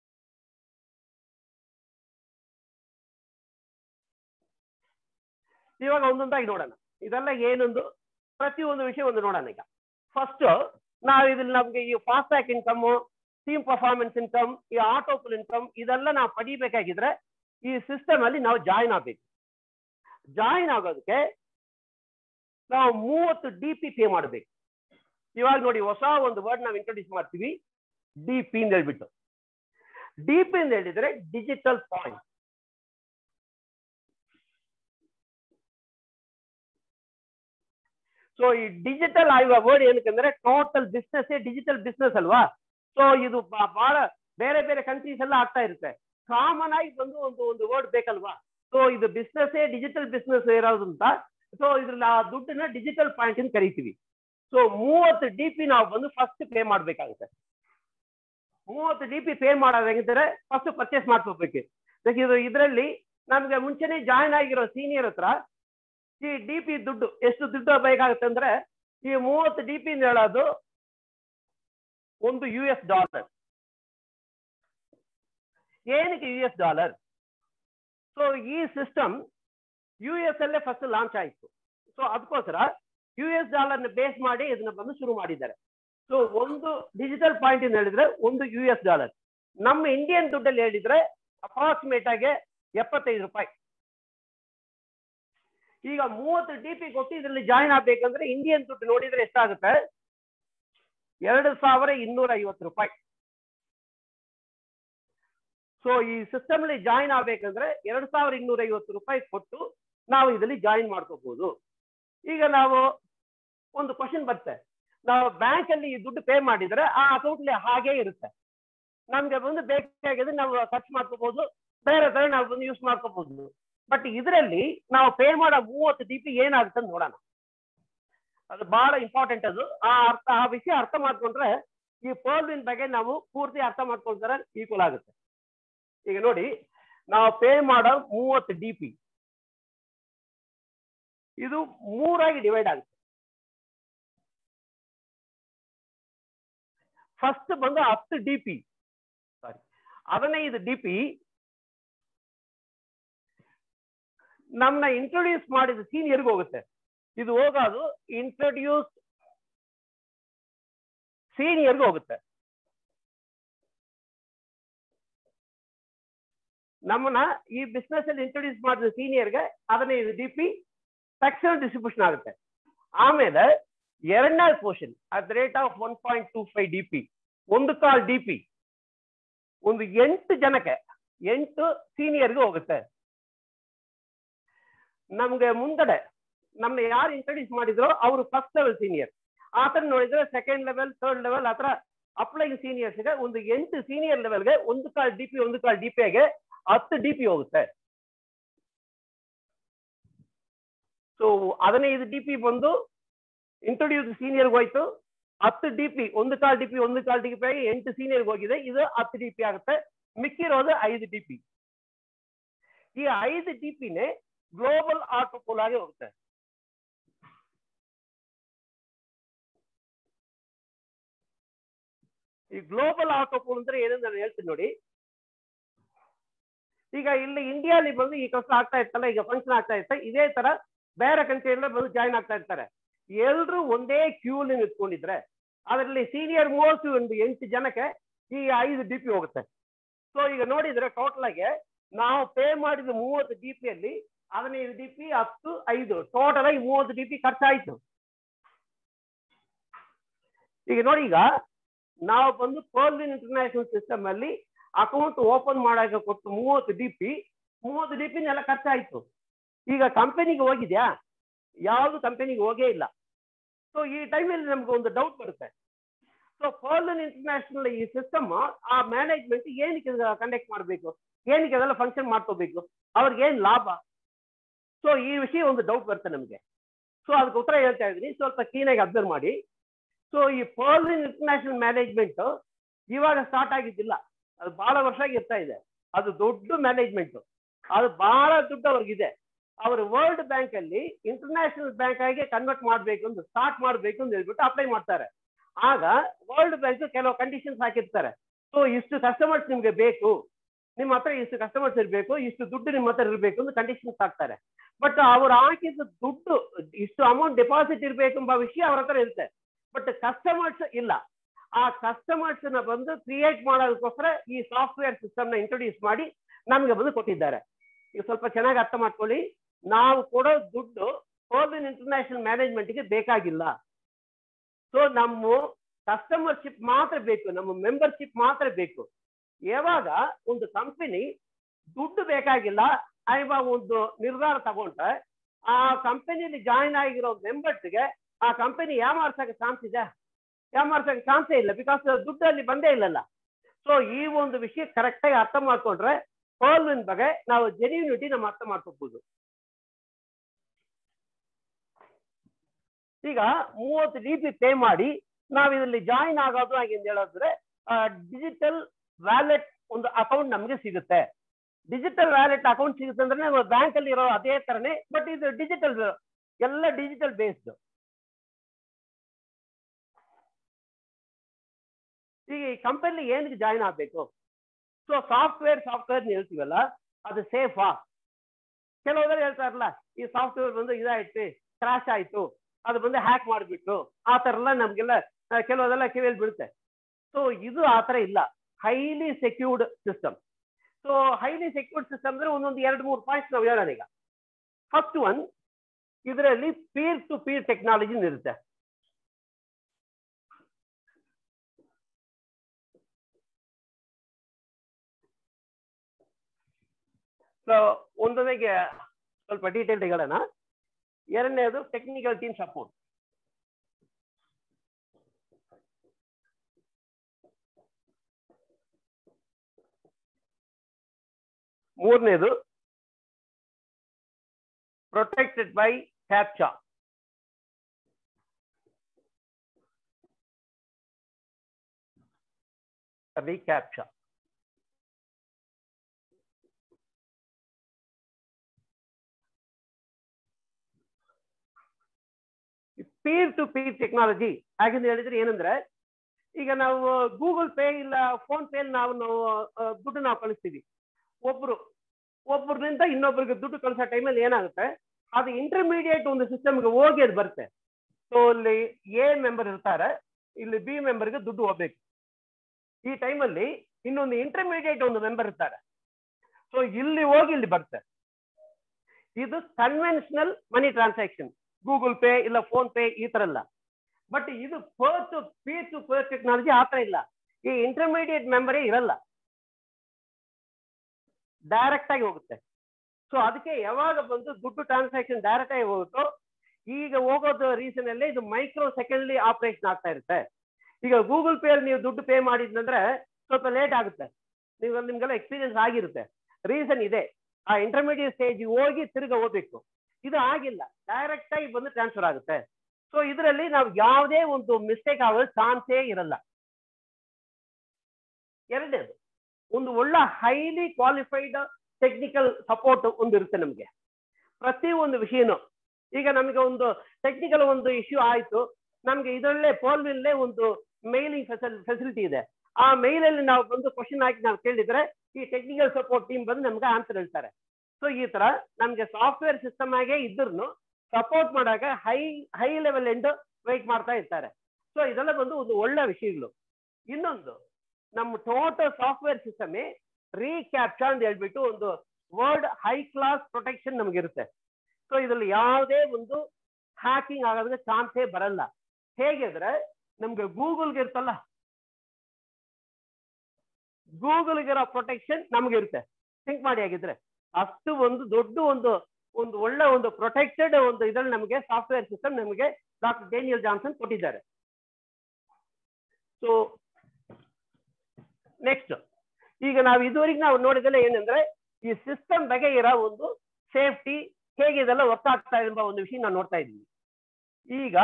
ಇವಾಗ ಒಂದೊಂದಾಗಿ ನೋಡೋಣ ಇದೆಲ್ಲ ಏನೊಂದು ಪ್ರತಿಯೊಂದು ವಿಷಯ ಒಂದು ನೋಡೋಣ ಈಗ ಫಸ್ಟ್ ನಾವು ಇದ್ರಲ್ಲಿ ನಮ್ಗೆ ಈ fast track income team performance income ಈ ಆಟೋ ಪುಲ್ ಇನ್ಕಮ್ ಇದೆಲ್ಲ ನಾವು ಪಡಿಬೇಕಾಗಿದ್ರೆ ಈ ಸಿಸ್ಟಮ್ ಅಲ್ಲಿ ನಾವು ಜಾಯಿನ್ ಆಗ್ಬೇಕು ಜಾಯಿನ್ ಆಗೋದಕ್ಕೆ ನಾವು ಮೂವತ್ತು ಡಿ ಪಿ ಪೇ ಮಾಡಬೇಕು ಇವಾಗ ನೋಡಿ ಹೊಸ ಒಂದು ವರ್ಡ್ ನಾವು ಇಂಟ್ರೊಡ್ಯೂಸ್ ಮಾಡ್ತೀವಿ ಡಿ ಪಿ ಅಂತ ಹೇಳ್ಬಿಟ್ಟು ಡಿ ಪಿ ಅಂತ ಹೇಳಿದ್ರೆ ಡಿಜಿಟಲ್ ಪಾಯಿಂಟ್ ಸೊ ಈ ಡಿಜಿಟಲ್ ಆಗುವ ವರ್ಡ್ ಏನಕ್ಕಂದ್ರೆ ಟೋಟಲ್ ಬಿಸ್ನೆಸ್ ಡಿಜಿಟಲ್ ಬಿಸ್ನೆಸ್ ಅಲ್ವಾ ಸೊ ಇದು ಬ- ಬಹಳ ಬೇರೆ ಬೇರೆ ಕಂಟ್ರೀಸ್ ಎಲ್ಲ ಆಗ್ತಾ ಇರುತ್ತೆ ಕಾಮನ್ ಆಗಿ ಬಂದು ಒಂದು ಒಂದು ವರ್ಡ್ ಬೇಕಲ್ವಾ ಸೊ ಇದು ಬಿಸ್ನೆಸ್ ಡಿಜಿಟಲ್ ಬಿಸ್ನೆಸ್ ಇರೋದಂತ ಸೊ ಇದ್ರಲ್ಲಿ ಆ ದುಡ್ಡನ್ನ ಡಿಜಿಟಲ್ ಪಾಯಿಂಟ್ ಅಂತ ಕರಿತೀವಿ ಸೊ ಮೂವತ್ತು ಡಿ ಪಿ ನಾವು ಬಂದು ಫಸ್ಟ್ ಪೇ ಮಾಡ್ಬೇಕಾಗುತ್ತೆ ಮೂವತ್ತು ಡಿ ಪಿ ಪೇ ಮಾಡೋದು ಹೆಂಗಿದ್ರೆ ಫಸ್ಟ್ ಪರ್ಚೇಸ್ ಮಾಡ್ಕೋಬೇಕು ಇದು ಇದರಲ್ಲಿ ನಮ್ಗೆ ಮುಂಚೆನೆ ಜಾಯ್ನ್ ಆಗಿರೋ ಸೀನಿಯರ್ ಹತ್ರ ಈ ಡಿ ಪಿ ದುಡ್ಡು ಎಷ್ಟು ದುಡ್ಡು ಬೇಕಾಗುತ್ತೆ ಅಂದ್ರೆ ಈ ಮೂವತ್ತು ಡಿ ಪಿ ಹೇಳೋದು ಒಂದು ಯು ಎಸ್ ಡಾಲರ್ ಏನಕ್ಕೆ ಯು ಎಸ್ ಡಾಲರ್ ಸೊ ಈ ಸಿಸ್ಟಮ್ ಯು ಎಸ್ ಅಲ್ಲೇ ಫಸ್ಟ್ ಲಾಂಚ್ ಆಯಿತು ಸೊ ಅದಕ್ಕೋಸ್ಕರ ಯು ಎಸ್ ಡಾಲರ್ ಬೇಸ್ ಮಾಡಿ ಇದನ್ನ ಬಂದು ಶುರು ಮಾಡಿದ್ದಾರೆ ಸೊ ಒಂದು ಡಿಜಿಟಲ್ ಪಾಯಿಂಟ್ ಇಂದ ಹೇಳಿದ್ರೆ ಒಂದು ಯು ಎಸ್ ಡಾಲರ್ ನಮ್ಮ ಇಂಡಿಯನ್ ದುಡ್ಡಲ್ಲಿ ಹೇಳಿದ್ರೆ ಅಪ್ರಾಕ್ಸಿಮೇಟ್ ಆಗಿ ಎಪ್ಪತ್ತೈದು ರೂಪಾಯಿ ಈಗ ಮೂವತ್ತು ಡಿ ಪಿ ಕೊಟ್ಟು ಇದರಲ್ಲಿ ಜಾಯಿನ್ ಆಗ್ಬೇಕಂದ್ರೆ ಇಂಡಿಯನ್ ದುಡ್ಡು ನೋಡಿದ್ರೆ ಎಷ್ಟಾಗುತ್ತೆ ಎರಡು ಸಾವಿರ ಇನ್ನೂರ ಐವತ್ತು ರೂಪಾಯಿ ಸೊ ಈ ಸಿಸ್ಟಮ್ ಅಲ್ಲಿ ಜಾಯಿನ್ ಆಗ್ಬೇಕಂದ್ರೆ ಎರಡು ಸಾವಿರ ಇನ್ನೂರ ಐವತ್ತು ರೂಪಾಯಿ ಕೊಟ್ಟು ನಾವು ಇದರಲ್ಲಿ ಜಾಯಿನ್ ಮಾಡ್ಕೋಬಹುದು ಈಗ ನಾವು ಒಂದು ಕ್ವಶನ್ ಬರುತ್ತೆ ನಾವು ಬ್ಯಾಂಕ್ ಅಲ್ಲಿ ಈ ದುಡ್ಡು ಪೇ ಮಾಡಿದ್ರೆ ಆ ಅಕೌಂಟ್ ಹಾಗೆ ಇರುತ್ತೆ ನಮ್ಗೆ ಬಂದು ಬೇಕಾಗಿದ್ರೆ ನಾವು ಖರ್ಚು ಮಾಡ್ಕೋಬಹುದು ಬೇರೆ ತರ ನಾವು ಬಂದು ಯೂಸ್ ಮಾಡ್ಕೋಬಹುದು ಬಟ್ ಇದರಲ್ಲಿ ನಾವು ಪೇ ಮಾಡೋ ಮೂವತ್ತು ಡಿ ಪಿ ಏನಾಗುತ್ತೆ ಅಂತ ನೋಡೋಣ ಅದು ಬಹಳ ಇಂಪಾರ್ಟೆಂಟ್ ಅದು ಆ ಅರ್ಥ ಆ ವಿಷಯ ಅರ್ಥ ಮಾಡ್ಕೊಂಡ್ರೆ ಈ ಪರ್ವಿನ್ ಬಗ್ಗೆ ನಾವು ಪೂರ್ತಿ ಅರ್ಥ ಮಾಡ್ಕೊಳ್ತಾರೆ ಈಕ್ವಲ್ ಆಗುತ್ತೆ ಈಗ ನೋಡಿ ನಾವು ಪೇ ಮಾಡೋ ಮೂವತ್ತು ಡಿ ಪಿ ಇದು ಮೂರಾಗಿ ಡಿವೈಡ್ ಆಗುತ್ತೆ ಫಸ್ಟ್ ಬಂದು ಹತ್ತು ಡಿ ಪಿ ಸಾರಿ ಹದಿನೈದು ಡಿ ಪಿ ನಮ್ಮನ್ನ ಇಂಟ್ರೊಡ್ಯೂಸ್ ಮಾಡಿದ ಸೀನಿಯರ್ಗೆ ಹೋಗುತ್ತೆ ಇದು ಹೋಗೋದು ಇಂಟ್ರೊಡ್ಯೂಸ್ ಸೀನಿಯರ್ಗೆ ಹೋಗುತ್ತೆ ನಮ್ಮನ್ನ ಈ ಬಿಸ್ನೆಸ್ ಅಲ್ಲಿ ಇಂಟ್ರೊಡ್ಯೂಸ್ ಮಾಡಿದ ಸೀನಿಯರ್ಗೆ ಹದಿನೈದು ಡಿ ಪಿ ತಕ್ಷಣ ಡಿಸ್ಟ್ರಿಬ್ಯೂಷನ್ ಆಗುತ್ತೆ ಆಮೇಲೆ ಎರಡನೇ portion at rate of one point two five D P ಒಂದು ಕಾಲ್ ಡಿ ಪಿ ಒಂದು ಎಂಟು ಜನಕ್ಕೆ ಎಂಟು ಸೀನಿಯರ್ಗೆ ಹೋಗುತ್ತೆ ನಮ್ಗೆ ಮುಂದಡೆ ನಮ್ನ ಯಾರು ಇಂಟ್ರೊಡ್ಯೂಸ್ ಮಾಡಿದ್ರೋ ಅವರು ಫಸ್ಟ್ ಲೆವೆಲ್ ಸೀನಿಯರ್ ಆ ಥರ ನೋಡಿದ್ರೆ ಸೆಕೆಂಡ್ ಲೆವೆಲ್ ಥರ್ಡ್ ಲೆವೆಲ್ ಆ ಥರ ಅಪ್ಲೈಂಗ್ ಸೀನಿಯರ್ಸ್ಗೆ ಒಂದು ಎಂಟು ಸೀನಿಯರ್ ಲೆವೆಲ್ಗೆ ಒಂದು ಕಾಲ್ ಡಿ ಪಿ ಒಂದು ಕಾಲ್ ಡಿ ಪಿಗೆ ಹತ್ತು ಡಿ ಪಿ ಹೋಗುತ್ತೆ ಸೊ ಹದಿನೈದು ಡಿ ಪಿ ಬಂದು ಇಂಟ್ರೊಡ್ಯೂಸ್ ಸೀನಿಯರ್ಗೆ ಹೋಯ್ತು ಹತ್ತು ಡಿ ಪಿ ಒಂದು ಕಾಲ್ ಡಿ ಪಿ ಒಂದು ಕಾಲ್ ಡಿ ಪಿ ಆಗಿ ಎಂಟು ಸೀನಿಯರ್ಗೆ ಹೋಗಿದೆ ಇದು ಹತ್ತು ಡಿ ಪಿ ಆಗುತ್ತೆ ಮಿಕ್ಕಿರೋದು ಐದು ಡಿ ಪಿ ಈ ಐದು ಡಿ ಪಿನೇ ಗ್ಲೋಬಲ್ ಆಟೋ ಪೋಲ್ ಆಗಿ ಹೋಗುತ್ತೆ ಈ ಗ್ಲೋಬಲ್ ಆಟೋ ಪೋಲ್ ಅಂದ್ರೆ ಏನಂತ ನಾನು ಹೇಳ್ತೀನಿ ನೋಡಿ ಈಗ ಇಲ್ಲಿ ಇಂಡಿಯಾಲಿ ಬಂದು ಈ ಕೆಲಸ ಆಗ್ತಾ ಇರ್ತಲ್ಲ ಈಗ ಫಂಕ್ಷನ್ ಆಗ್ತಾ ಇರ್ತಾರೆ ಇದೇ ತರ ಬೇರೆ ಕಂಟ್ರಿಯಲ್ಲ ಬಂದು ಜಾಯ್ನ್ ಆಗ್ತಾ ಇರ್ತಾರೆ ಎಲ್ರು ಒಂದೇ ಕ್ಯೂಲಿ ನಿಂತ್ಕೊಂಡಿದ್ರೆ ಅದರಲ್ಲಿ ಸೀನಿಯರ್ ಮೋಸ್ಟ್ ಒಂದು ಎಂಟು ಜನಕ್ಕೆ ಈ ಐದು ಡಿ ಪಿ ಹೋಗುತ್ತೆ ಸೊ ಈಗ ನೋಡಿದ್ರೆ ಟೋಟಲ್ ಆಗಿ ನಾವು ಪೇ ಮಾಡಿದ ಮೂವತ್ತು ಡಿ ಪಿ ಅಲ್ಲಿ ಹದಿನೈದು ಡಿ ಪಿ ಹತ್ತು ಐದು ಟೋಟಲ್ ಆಗಿ ಮೂವತ್ತು ಡಿ ಪಿ ಖರ್ಚಾಯ್ತು ಈಗ ನೋಡಿ ಈಗ ನಾವು ಬಂದು ಪರ್ಲಿನ್ ಇಂಟರ್ನ್ಯಾಷನಲ್ ಸಿಸ್ಟಮ್ ಅಲ್ಲಿ ಅಕೌಂಟ್ ಓಪನ್ ಮಾಡಾಕ ಕೊಟ್ಟು ಮೂವತ್ತು ಡಿ ಪಿ ಮೂವತ್ತು ಡಿ ಪಿನೆಲ್ಲ ಖರ್ಚಾಯ್ತು ಈಗ ಕಂಪನಿಗೆ ಹೋಗಿದ್ಯಾ ಯಾವುದು ಕಂಪನಿಗೆ ಹೋಗೇ ಇಲ್ಲ ಸೊ ಈ ಟೈಮಲ್ಲಿ ನಮ್ಗೆ ಒಂದು ಡೌಟ್ ಬರುತ್ತೆ ಸೊ ಪರ್ಲನ್ ಇಂಟರ್ನ್ಯಾಷನಲ್ ಈ ಸಿಸ್ಟಮ್ ಆ ಮ್ಯಾನೇಜ್ಮೆಂಟ್ ಏನಕ್ಕೆ ಕಂಡಕ್ಟ್ ಮಾಡಬೇಕು ಏನಕ್ಕೆ ಅದೆಲ್ಲ ಫಂಕ್ಷನ್ ಮಾಡ್ಕೋಬೇಕು ಅವ್ರಿಗೆ ಏನ್ ಲಾಭ ಸೊ ಈ ವಿಷಯ ಒಂದು ಡೌಟ್ ಬರುತ್ತೆ ನಮಗೆ ಸೊ ಅದಕ್ಕೆ ಉತ್ತರ ಹೇಳ್ತಾ ಇದ್ದೀನಿ ಸ್ವಲ್ಪ ಕ್ಲೀನಾಗಿ ಅಬ್ಸರ್ವ್ ಮಾಡಿ ಸೊ ಈ ಪರ್ಲಿನ್ ಇಂಟರ್ನ್ಯಾಷನಲ್ ಮ್ಯಾನೇಜ್ಮೆಂಟ್ ಇವಾಗ ಸ್ಟಾರ್ಟ್ ಆಗಿದ್ದಿಲ್ಲ ಅದು ಬಹಳ ವರ್ಷ ಇರ್ತಾ ಇದೆ ಅದು ದೊಡ್ಡ ಮ್ಯಾನೇಜ್ಮೆಂಟ್ ಅದು ಬಹಳ ದುಡ್ಡು ಅವ್ರಿಗಿದೆ ಅವರು ವರ್ಲ್ಡ್ ಬ್ಯಾಂಕ್ ಅಲ್ಲಿ ಇಂಟರ್ನ್ಯಾಷನಲ್ ಬ್ಯಾಂಕ್ ಆಗಿ ಕನ್ವರ್ಟ್ ಮಾಡಬೇಕು ಅಂತ ಸ್ಟಾರ್ಟ್ ಮಾಡಬೇಕು ಅಂತ ಹೇಳ್ಬಿಟ್ಟು ಅಪ್ಲೈ ಮಾಡ್ತಾರೆ ಆಗ ವರ್ಲ್ಡ್ ಬ್ಯಾಂಕ್ ಕೆಲವು ಕಂಡೀಷನ್ಸ್ ಹಾಕಿರ್ತಾರೆ ಸೊ ಇಷ್ಟು ಕಸ್ಟಮರ್ಸ್ ನಿಮ್ಗೆ ಬೇಕು ನಿಮ್ಮ ಹತ್ರ ಇಷ್ಟು ಕಸ್ಟಮರ್ಸ್ ಇರಬೇಕು ಇಷ್ಟು ದುಡ್ಡು ನಿಮ್ಮ ಹತ್ರ ಇರಬೇಕು ಅಂತ ಕಂಡೀಷನ್ಸ್ ಹಾಕ್ತಾರೆ ಬಟ್ ಅವ್ರು ಹಾಕಿದ ದುಡ್ಡು ಇಷ್ಟು ಅಮೌಂಟ್ ಡೆಪಾಸಿಟ್ ಇರಬೇಕು ಎಂಬ ವಿಷಯ ಅವ್ರ ಹತ್ರ ಇರುತ್ತೆ ಬಟ್ ಕಸ್ಟಮರ್ಸ್ ಇಲ್ಲ ಆ ಕಸ್ಟಮರ್ಸ್ ನ ಬಂದು ಕ್ರಿಯೇಟ್ ಮಾಡೋದಕ್ಕೋಸ್ಕರ ಈ ಸಾಫ್ಟ್ವೇರ್ ಸಿಸ್ಟಮ್ ನ ಇಂಟ್ರೊಡ್ಯೂಸ್ ಮಾಡಿ ನಮಗೆ ಬಂದು ಕೊಟ್ಟಿದ್ದಾರೆ ಈಗ ಸ್ವಲ್ಪ ಚೆನ್ನಾಗಿ ಅರ್ಥ ಮಾಡ್ಕೊಳ್ಳಿ ನಾವು ಕೊಡೋ ದುಡ್ಡು ಫೋರ್ಲಿನ್ ಇಂಟರ್ನ್ಯಾಷನಲ್ ಮ್ಯಾನೇಜ್ಮೆಂಟ್ಗೆ ಬೇಕಾಗಿಲ್ಲ ಸೊ ನಮ್ಮ ಕಸ್ಟಮರ್ಶಿಪ್ ಮಾತ್ರ ಬೇಕು ನಮ್ಮ ಮೆಂಬರ್ಶಿಪ್ ಮಾತ್ರ ಬೇಕು ಯಾವಾಗ ಒಂದು ಕಂಪನಿ ದುಡ್ಡು ಬೇಕಾಗಿಲ್ಲ ಇವಾಗ ಒಂದು ನಿರ್ಧಾರ ತಗೊಂಡ್ರೆ ಆ ಕಂಪನಿಯಲ್ಲಿ ಜಾಯಿನ್ ಆಗಿರೋ ಮೆಂಬರ್ಸ್ಗೆ ಆ ಕಂಪನಿ ಯಾಮಾರ್ಸಕ್ಕೆ ಚಾನ್ಸ್ ಇದೆ ಯಾಮಾರ್ಸಕ್ಕೆ ಚಾನ್ಸೇ ಇಲ್ಲ ಬಿಕಾಸ್ ದುಡ್ಡು ಅಲ್ಲಿ ಬಂದೇ ಇಲ್ಲಲ್ಲ ಸೊ ಈ ಒಂದು ವಿಷಯ ಕರೆಕ್ಟಾಗಿ ಅರ್ಥ ಮಾಡ್ಕೊಂಡ್ರೆ ಪರ್ಲಿನ್ ಬಗ್ಗೆ ನಾವು ಜೆನ್ಯೂನಿಟಿ ನಮ್ಮ ಅರ್ಥ ಮಾಡ್ಕೋಬಹುದು ಈಗ ಮೂವತ್ತು ಡಿ ಪಿ ಪೇ ಮಾಡಿ ನಾವು ಇದರಲ್ಲಿ ಜಾಯಿನ್ ಆಗೋದು ಹಾಗೆ ಅಂತ ಹೇಳಿದ್ರೆ ಡಿಜಿಟಲ್ ವ್ಯಾಲೆಟ್ ಒಂದು ಅಕೌಂಟ್ ನಮಗೆ ಸಿಗುತ್ತೆ ಡಿಜಿಟಲ್ ವ್ಯಾಲೆಟ್ ಅಕೌಂಟ್ ಸಿಗುತ್ತೆ ಅಂದ್ರೆ ನಾವು ಬ್ಯಾಂಕ್ ಅಲ್ಲಿ ಇರೋ ಅದೇ ತರನೇ ಬಟ್ ಇದು ಡಿಜಿಟಲ್ ಎಲ್ಲ ಡಿಜಿಟಲ್ ಬೇಸ್ಡ್ ಈಗ ಈ ಕಂಪನಿ ಏನಕ್ಕೆ ಜಾಯಿನ್ ಆಗ್ಬೇಕು ಸೊ ಸಾಫ್ಟ್ವೇರ್ ಸಾಫ್ಟ್ವೇರ್ ಹೇಳ್ತೀವಲ್ಲ ಅದು ಸೇಫಾ ಕೆಲವರು ಹೇಳ್ತಾರಲ್ಲ ಈ ಸಾಫ್ಟ್ವೇರ್ ಬಂದು ಇದಾಯ್ತು ಕ್ರಾಶ್ ಆಯ್ತು ಅದು ಬಂದು ಹ್ಯಾಕ್ ಮಾಡಿಬಿಟ್ರು ಆ ಥರ ಎಲ್ಲ ನಮ್ಗೆಲ್ಲ ಕೆಲವದೆಲ್ಲ ಕಿವಿಯಲ್ಲಿ ಬೀಳುತ್ತೆ ಸೊ ಇದು ಆ ಥರ ಇಲ್ಲ highly secured system so highly secured system ಅಂದ್ರೆ ಒಂದೊಂದು ಎರಡು ಮೂರು ಪಾಯಿಂಟ್ಸ್ ನಾವು ಹೇಳೋಣ ಈಗ ಫಸ್ಟ್ ಒನ್ ಇದರಲ್ಲಿ ಪೀರ್ ಟು ಪೀರ್ ಟೆಕ್ನಾಲಜಿ ಇರುತ್ತೆ ಸೊ ಒಂದೊಂದಿಗೆ ಸ್ವಲ್ಪ ಡೀಟೇಲ್ ಹೇಳೋಣ ಎರಡನೇದು ಟೆಕ್ನಿಕಲ್ ಟೀಮ್ ಸಪೋರ್ಟ್ ಮೂರನೇದು protected by captcha recaptcha peer to peer technology ಹಾಗೆಂದು ಹೇಳಿದ್ರೆ ಏನಂದ್ರೆ ಈಗ ನಾವು ಗೂಗಲ್ ಪೇ ಇಲ್ಲ ಫೋನ್ ಪೇ ನಾವು ನಾವು ದುಡ್ಡು ನಾವು ಕಳಿಸ್ತೀವಿ ಒಬ್ರು ಒಬ್ಬರಿಂದ ಇನ್ನೊಬ್ರಿಗೆ ದುಡ್ಡು ಕಳಿಸೋ ಟೈಮಲ್ಲಿ ಏನಾಗುತ್ತೆ ಅದು ಇಂಟರ್ಮೀಡಿಯೇಟ್ ಒಂದು ಸಿಸ್ಟಮ್ಗೆ ಹೋಗಿ ಅದು ಬರುತ್ತೆ ಸೊ ಇಲ್ಲಿ ಎ ಮೆಂಬರ್ ಇರ್ತಾರೆ ಇಲ್ಲಿ ಬಿ ಮೆಂಬರ್ಗೆ ದುಡ್ಡು ಹೋಗ್ಬೇಕು ಈ ಟೈಮಲ್ಲಿ ಇನ್ನೊಂದು ಇಂಟರ್ಮೀಡಿಯೇಟ್ ಒಂದು ಮೆಂಬರ್ ಇರ್ತಾರೆ ಸೊ ಇಲ್ಲಿ ಹೋಗಿ ಇಲ್ಲಿ ಬರುತ್ತೆ ಇದು conventional money transaction Google Pay ಇಲ್ಲ ಫೋನ್ ಪೇ ಈ ತರ ಇಲ್ಲ ಬಟ್ ಇದು peer to P to peer technology ಆ ತರ ಇಲ್ಲ ಈ ಇಂಟರ್ಮೀಡಿಯೇಟ್ ಮೆಂಬರೇ ಇರಲ್ಲ ಡೈರೆಕ್ಟ್ ಆಗಿ ಹೋಗುತ್ತೆ ಸೊ ಅದಕ್ಕೆ ಯಾವಾಗ ಬಂದು ದುಡ್ಡು ಟ್ರಾನ್ಸಾಕ್ಷನ್ ಡೈರೆಕ್ಟ್ ಆಗಿ ಹೋಗುತ್ತೋ ಈಗ ಹೋಗೋದು ರೀಸನ್ ಅಲ್ಲೇ ಇದು ಮೈಕ್ರೋ ಸೆಕೆಂಡ್ಲಿ ಆಪರೇಷನ್ ಆಗ್ತಾ ಇರುತ್ತೆ ಈಗ ಗೂಗಲ್ ಪೇ ಅಲ್ಲಿ ನೀವು ದುಡ್ಡು ಪೇ ಮಾಡಿದ್ನಂದ್ರೆ ಸ್ವಲ್ಪ ಲೇಟ್ ಆಗುತ್ತೆ ನೀವು ನಿಮ್ಗೆಲ್ಲ ಎಕ್ಸ್ಪೀರಿಯನ್ಸ್ ಆಗಿರುತ್ತೆ ರೀಸನ್ ಇದೆ ಆ ಇಂಟರ್ಮೀಡಿಯೇಟ್ ಸ್ಟೇಜ್ ಹೋಗಿ ತಿರ್ಗ ಹೋಗ್ಬೇಕು ಇದು ಆಗಿಲ್ಲ ಡೈರೆಕ್ಟ್ ಆಗಿ ಬಂದು ಟ್ರಾನ್ಸ್ಫರ್ ಆಗುತ್ತೆ ಸೊ ಇದರಲ್ಲಿ ನಾವು ಯಾವುದೇ ಒಂದು ಮಿಸ್ಟೇಕ್ ಆಗೋ ಚಾನ್ಸೇ ಇರಲ್ಲ ಎರಡನೇದು ಒಂದು ಒಳ್ಳೆ ಹೈಲಿ ಕ್ವಾಲಿಫೈಡ್ ಟೆಕ್ನಿಕಲ್ ಸಪೋರ್ಟ್ ಒಂದು ಇರುತ್ತೆ ನಮಗೆ ಪ್ರತಿ ಒಂದು ವಿಷಯನೂ ಈಗ ನಮಗೆ ಒಂದು ಟೆಕ್ನಿಕಲ್ ಒಂದು ಇಶ್ಯೂ ಆಯ್ತು ನಮ್ಗೆ ಇದರಲ್ಲೇ ಪೋಲ್ವಿಲ್ಲೇ ಒಂದು ಮೇಲಿಂಗ್ ಫೆಸಿಲಿಟಿ ಇದೆ ಆ ಮೇಲಲ್ಲಿ ನಾವು ಬಂದು ಕ್ವಶನ್ ಹಾಕಿ ನಾವು ಕೇಳಿದ್ರೆ ಈ ಟೆಕ್ನಿಕಲ್ ಸಪೋರ್ಟ್ ಟೀಮ್ ಬಂದು ನಮ್ಗೆ ಆನ್ಸರ್ ಹೇಳ್ತಾರೆ ಸೊ ಈ ತರ ನಮ್ಗೆ ಸಾಫ್ಟ್ವೇರ್ ಸಿಸ್ಟಮ್ ಆಗೇ ಇದ್ರೂ ಸಪೋರ್ಟ್ ಮಾಡಾಗ high high level and wait ಮಾಡ್ತಾ ಇರ್ತಾರೆ ಸೊ ಇದೆಲ್ಲ ಬಂದು ಒಂದು ಒಳ್ಳೆ ವಿಷಯಗಳು ಇನ್ನೊಂದು ನಮ್ಮ ಟೋಟಲ್ ಸಾಫ್ಟ್ವೇರ್ ಸಿಸ್ಟಮ್ ರೀಕ್ಯಾಪ್ಚಾ ಅಂತ ಹೇಳ್ಬಿಟ್ಟು ಒಂದು ವರ್ಲ್ಡ್ ಹೈ ಕ್ಲಾಸ್ ಪ್ರೊಟೆಕ್ಷನ್ ನಮಗಿರುತ್ತೆ ಸೊ ಇದರಲ್ಲಿ ಯಾವುದೇ ಒಂದು ಹ್ಯಾಕಿಂಗ್ ಆಗೋದಕ್ಕೆ ಚಾನ್ಸೇ ಬರಲ್ಲ ಹೇಗಿದ್ರೆ ನಮ್ಗೆ ಗೂಗಲ್ಗೆ ಇರ್ತಲ್ಲ ಗೂಗಲ್ಗಿರೋ ಪ್ರೊಟೆಕ್ಷನ್ ನಮಗಿರುತ್ತೆ ಥಿಂಕ್ ಮಾಡಿ ಆಗಿದ್ರೆ ಅಷ್ಟು ಒಂದು ದೊಡ್ಡ ಒಂದು ಒಂದು ಒಳ್ಳೆ ಒಂದು ಪ್ರೊಟೆಕ್ಟೆಡ್ ಒಂದು ಇದ್ರಲ್ಲಿ ನಮಗೆ ಸಾಫ್ಟ್ವೇರ್ ಸಿಸ್ಟಮ್ ನಮಗೆ ಡಾಕ್ಟರ್ ಡೇನಿಯಲ್ ಜಾನ್ಸನ್ ಕೊಟ್ಟಿದ್ದಾರೆ ಸೊ ನೆಕ್ಸ್ಟ್ ಈಗ ನಾವು ಇದುವರೆಗೆ ನಾವು ನೋಡಿದಲ್ಲ ಏನಂದ್ರೆ ಈ ಸಿಸ್ಟಮ್ ಬಗ್ಗೆ ಇರೋ ಒಂದು ಸೇಫ್ಟಿ ಹೇಗೆ ಇದೆಲ್ಲ ವರ್ಕ್ ಆಗ್ತಾ ಇದೆ ಎಂಬ ಒಂದು ವಿಷಯ ನಾವು ನೋಡ್ತಾ ಇದ್ದೀವಿ ಈಗ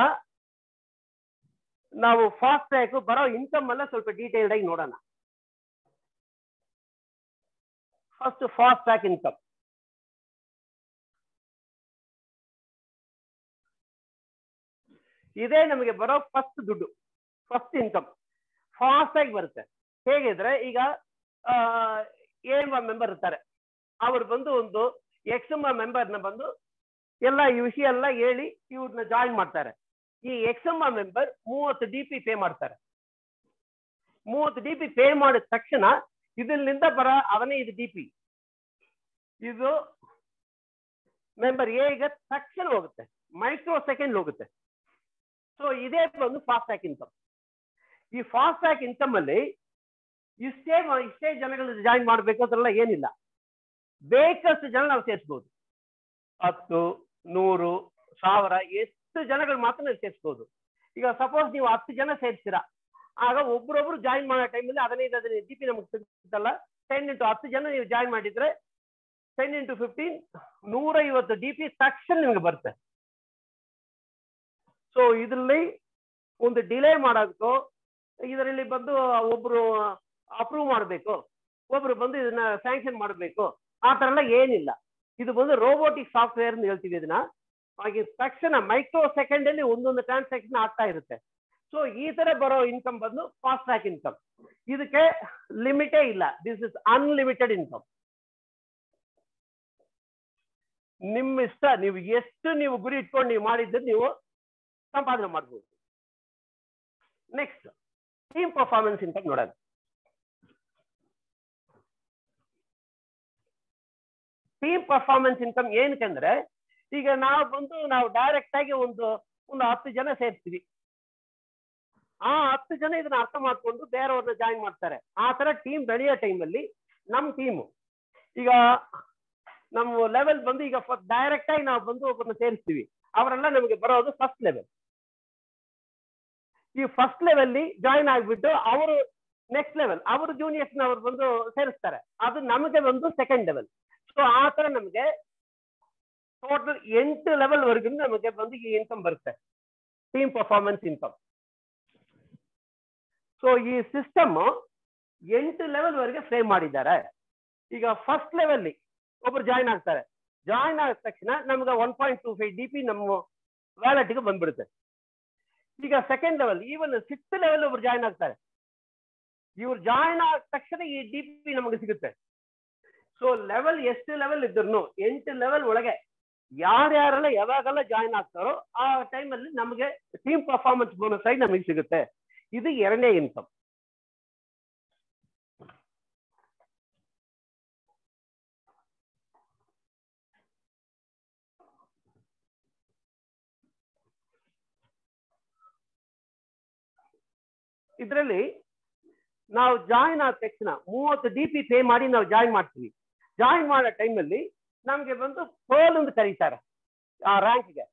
ನಾವು ಫಾಸ್ಟ್ ಟ್ರ್ಯಾಕ್ ಬರೋ ಇನ್ಕಮ್ ಎಲ್ಲ ಸ್ವಲ್ಪ ಡೀಟೇಲ್ಡ್ ಆಗಿ ನೋಡೋಣ ಫಸ್ಟ್ ಫಾಸ್ಟ್ ಟ್ರ್ಯಾಕ್ ಇನ್ಕಮ್ ಇದೇ ನಮಗೆ ಬರೋ ಫಸ್ಟ್ ದುಡ್ಡು ಫಸ್ಟ್ ಇನ್ಕಮ್ ಫಾಸ್ಟ್ ಆಗಿ ಬರುತ್ತೆ ಹೇಗಿದ್ರೆ ಈಗ ಎ ಮೆಂಬರ್ ಇರ್ತಾರೆ ಅವ್ರು ಬಂದು ಒಂದು ಎಕ್ಸ್ ಮೆಂಬರ್ನ ಬಂದು ಎಲ್ಲ ಈ ವಿಷಯ ಎಲ್ಲ ಹೇಳಿ ಇವ್ರನ್ನ ಜಾಯಿನ್ ಮಾಡ್ತಾರೆ ಈ ಎಕ್ಸ್ ಮೆಂಬರ್ ಮೂವತ್ತು ಡಿ ಪಿ ಪೇ ಮಾಡ್ತಾರೆ ಮೂವತ್ತು ಡಿ ಪಿ ಪೇ ಮಾಡಿದ ತಕ್ಷಣ ಇದರಿಂದ ಬರ ಅವನೇ ಇದು ಡಿ ಪಿ ಇದು ಮೆಂಬರ್ ಎಗೆ ತಕ್ಷಣ ಹೋಗುತ್ತೆ ಮೈಕ್ರೋ ಸೆಕೆಂಡ್ ಹೋಗುತ್ತೆ ಸೊ ಇದೇ ಒಂದು ಫಾಸ್ಟ್ ಟ್ಯಾಕ್ ಇನ್ಕಮ್ ಈ ಫಾಸ್ಟ್ ಟ್ಯಾಕ್ ಇನ್ಕಮ್ ಅಲ್ಲಿ ಇಷ್ಟೇ ಮ- ಇಷ್ಟೇ ಜನಗಳು ಜಾಯಿನ್ ಮಾಡಬೇಕು ಅಂತೆಲ್ಲ ಏನಿಲ್ಲ ಬೇಕಷ್ಟು ಜನ ನಾವು ಸೇರಿಸ್ಬೋದು ಹತ್ತು ನೂರು ಸಾವಿರ ಎಷ್ಟು ಜನಗಳು ಮಾತ್ರ ನಾವು ಸೇರಿಸ್ಬೋದು ಈಗ ಸಪೋಸ್ ನೀವು ಹತ್ತು ಜನ ಸೇರಿಸ್ತೀರಾ ಆಗ ಒಬ್ರೊಬ್ರು ಜಾಯಿನ್ ಮಾಡೋ ಟೈಮಲ್ಲಿ ಹದಿನೈದು ಹದಿನೈದು ಡಿ ಪಿ ನಮ್ಗೆ ಸಿಗುತ್ತಲ್ಲ ಟೆನ್ ಇಂಟು ಹತ್ತು ಜನ ನೀವು ಜಾಯಿನ್ ಮಾಡಿದ್ರೆ ಟೆನ್ ಇಂಟು ಫಿಫ್ಟೀನ್ ನೂರೈವತ್ತು ಡಿ ಪಿ ತಕ್ಷಣ ನಿಮ್ಗೆ ಬರುತ್ತೆ ಸೊ ಇದರಲ್ಲಿ ಒಂದು ಡಿಲೇ ಮಾಡೋದಕ್ಕೋ ಇದರಲ್ಲಿ ಬಂದು ಒಬ್ರು ಅಪ್ರೂವ್ ಮಾಡಬೇಕು ಒಬ್ರು ಬಂದು ಇದನ್ನ ಸ್ಯಾಂಕ್ಷನ್ ಮಾಡಬೇಕು ಆ ಥರ ಎಲ್ಲ ಏನಿಲ್ಲ ಇದು ಬಂದು ರೋಬೋಟಿಕ್ ಸಾಫ್ಟ್ವೇರ್ ಅಂತ ಹೇಳ್ತೀವಿ ಇದನ್ನ ಹಾಗೆ ತಕ್ಷಣ ಮೈಕ್ರೋ ಸೆಕೆಂಡ್ ಅಲ್ಲಿ ಒಂದೊಂದು ಟ್ರಾನ್ಸಾಕ್ಷನ್ ಆಗ್ತಾ ಇರುತ್ತೆ ಸೊ ಈ ತರ ಬರೋ ಇನ್ಕಮ್ ಬಂದು ಫಾಸ್ಟ್ ಟ್ರ್ಯಾಕ್ ಇನ್ಕಮ್ ಇದಕ್ಕೆ ಲಿಮಿಟೇ ಇಲ್ಲ ದಿಸ್ ಇಸ್ ಅನ್ಲಿಮಿಟೆಡ್ ಇನ್ಕಮ್ ನಿಮ್ಮ ಇಷ್ಟ ನೀವು ಎಷ್ಟು ನೀವು ಗುರಿ ಇಟ್ಕೊಂಡು ನೀವು ಮಾಡಿದ್ದು ನೀವು ಸಂಪಾದನೆ ಮಾಡ್ಬೋದು ನೆಕ್ಸ್ಟ್ ಟೀಮ್ ಪರ್ಫಾರ್ಮೆನ್ಸ್ ಇನ್ಕಮ್ ನೋಡೋಣ ಟೀಮ್ ಪರ್ಫಾರ್ಮೆನ್ಸ್ ಇನ್ಕಮ್ ಏನಕ್ಕಂದ್ರೆ ಈಗ ನಾವು ಬಂದು ನಾವು ಡೈರೆಕ್ಟ್ ಆಗಿ ಒಂದು ಒಂದು ಹತ್ತು ಜನ ಸೇರ್ತೀವಿ ಆ ಹತ್ತು ಜನ ಇದನ್ನ ಅರ್ಥ ಮಾಡ್ಕೊಂಡು ಬೇರೆಯವ್ರನ್ನ ಜಾಯಿನ್ ಮಾಡ್ತಾರೆ ಆ ತರ ಟೀಮ್ ಬೆಳೆಯೋ ಟೈಮಲ್ಲಿ ನಮ್ಮ ಟೀಮು ಈಗ ನಮ್ಮ ಲೆವೆಲ್ ಬಂದು ಈಗ ಡೈರೆಕ್ಟ್ ಆಗಿ ನಾವು ಬಂದು ಒಬ್ಬರನ್ನ ಸೇರಿಸ್ತೀವಿ ಅವರೆಲ್ಲ ನಮಗೆ ಬರೋದು ಫಸ್ಟ್ ಲೆವೆಲ್ ಈ ಫಸ್ಟ್ ಲೆವೆಲ್ ಜಾಯಿನ್ ಆಗ್ಬಿಟ್ಟು ಅವರು ನೆಕ್ಸ್ಟ್ ಲೆವೆಲ್ ಅವರು ಜೂನಿಯರ್ಸ್ ಅವ್ರು ಬಂದು ಸೇರಿಸ್ತಾರೆ ಅದು ನಮಗೆ ಒಂದು ಸೆಕೆಂಡ್ ಲೆವೆಲ್ ಸೊ ಆ ತರ ನಮಗೆ ಟೋಟಲ್ ಎಂಟು ಲೆವೆಲ್ ವರೆಗೂ ನಮಗೆ ಬಂದು ಈ ಇನ್ಕಮ್ ಬರುತ್ತೆ ಟೀಮ್ ಪರ್ಫಾರ್ಮೆನ್ಸ್ ಇನ್ಕಮ್ ಸೊ ಈ ಸಿಸ್ಟಮ್ ಎಂಟು ಲೆವೆಲ್ ವರೆಗೆ ಫ್ರೇಮ್ ಮಾಡಿದ್ದಾರೆ ಈಗ ಫಸ್ಟ್ ಲೆವೆಲ್ ಒಬ್ರು ಜಾಯಿನ್ ಆಗ್ತಾರೆ ಜಾಯಿನ್ ಆದ ತಕ್ಷಣ ನಮ್ಗೆ one point two five D P ನಮ್ಮ ವ್ಯಾಲೆಟ್ಗೆ ಬಂದ್ಬಿಡುತ್ತೆ ಈಗ second level even sixth level ಒಬ್ರು ಜಾಯಿನ್ ಆಗ್ತಾರೆ ಇವ್ರು ಜಾಯಿನ್ ಆದ ತಕ್ಷಣ ಈ ಡಿ ಪಿ ನಮಗೆ ಸಿಗುತ್ತೆ ಸೊ ಲೆವೆಲ್ ಎಷ್ಟು ಲೆವೆಲ್ ಇದ್ರು ಎಂಟು ಲೆವೆಲ್ ಒಳಗೆ ಯಾರ್ಯಾರೆಲ್ಲ ಯಾವಾಗೆಲ್ಲ ಜಾಯಿನ್ ಆಗ್ತಾರೋ ಆ ಟೈಮಲ್ಲಿ ನಮಗೆ ಟೀಮ್ ಪರ್ಫಾರ್ಮೆನ್ಸ್ ಬೋನಸ್ ಆಗಿ ನಮಗೆ ಸಿಗುತ್ತೆ ಇದು ಎರಡನೇ ಇನ್ಕಮ್ ಇದರಲ್ಲಿ ನಾವು ಜಾಯಿನ್ ಆದ ತಕ್ಷಣ ಮೂವತ್ತು ಡಿ ಪಿ ಪೇ ಮಾಡಿ ನಾವು ಜಾಯಿನ್ ಮಾಡ್ತೀವಿ ಜಾಯಿನ್ ಮಾಡೋ ಟೈಮಲ್ಲಿ ನಮಗೆ ಬಂದು ಪೋಲ್ ಅಂತ ಕರೀತಾರೆ ಆ ರ್ಯಾಂಕ್ಗೆ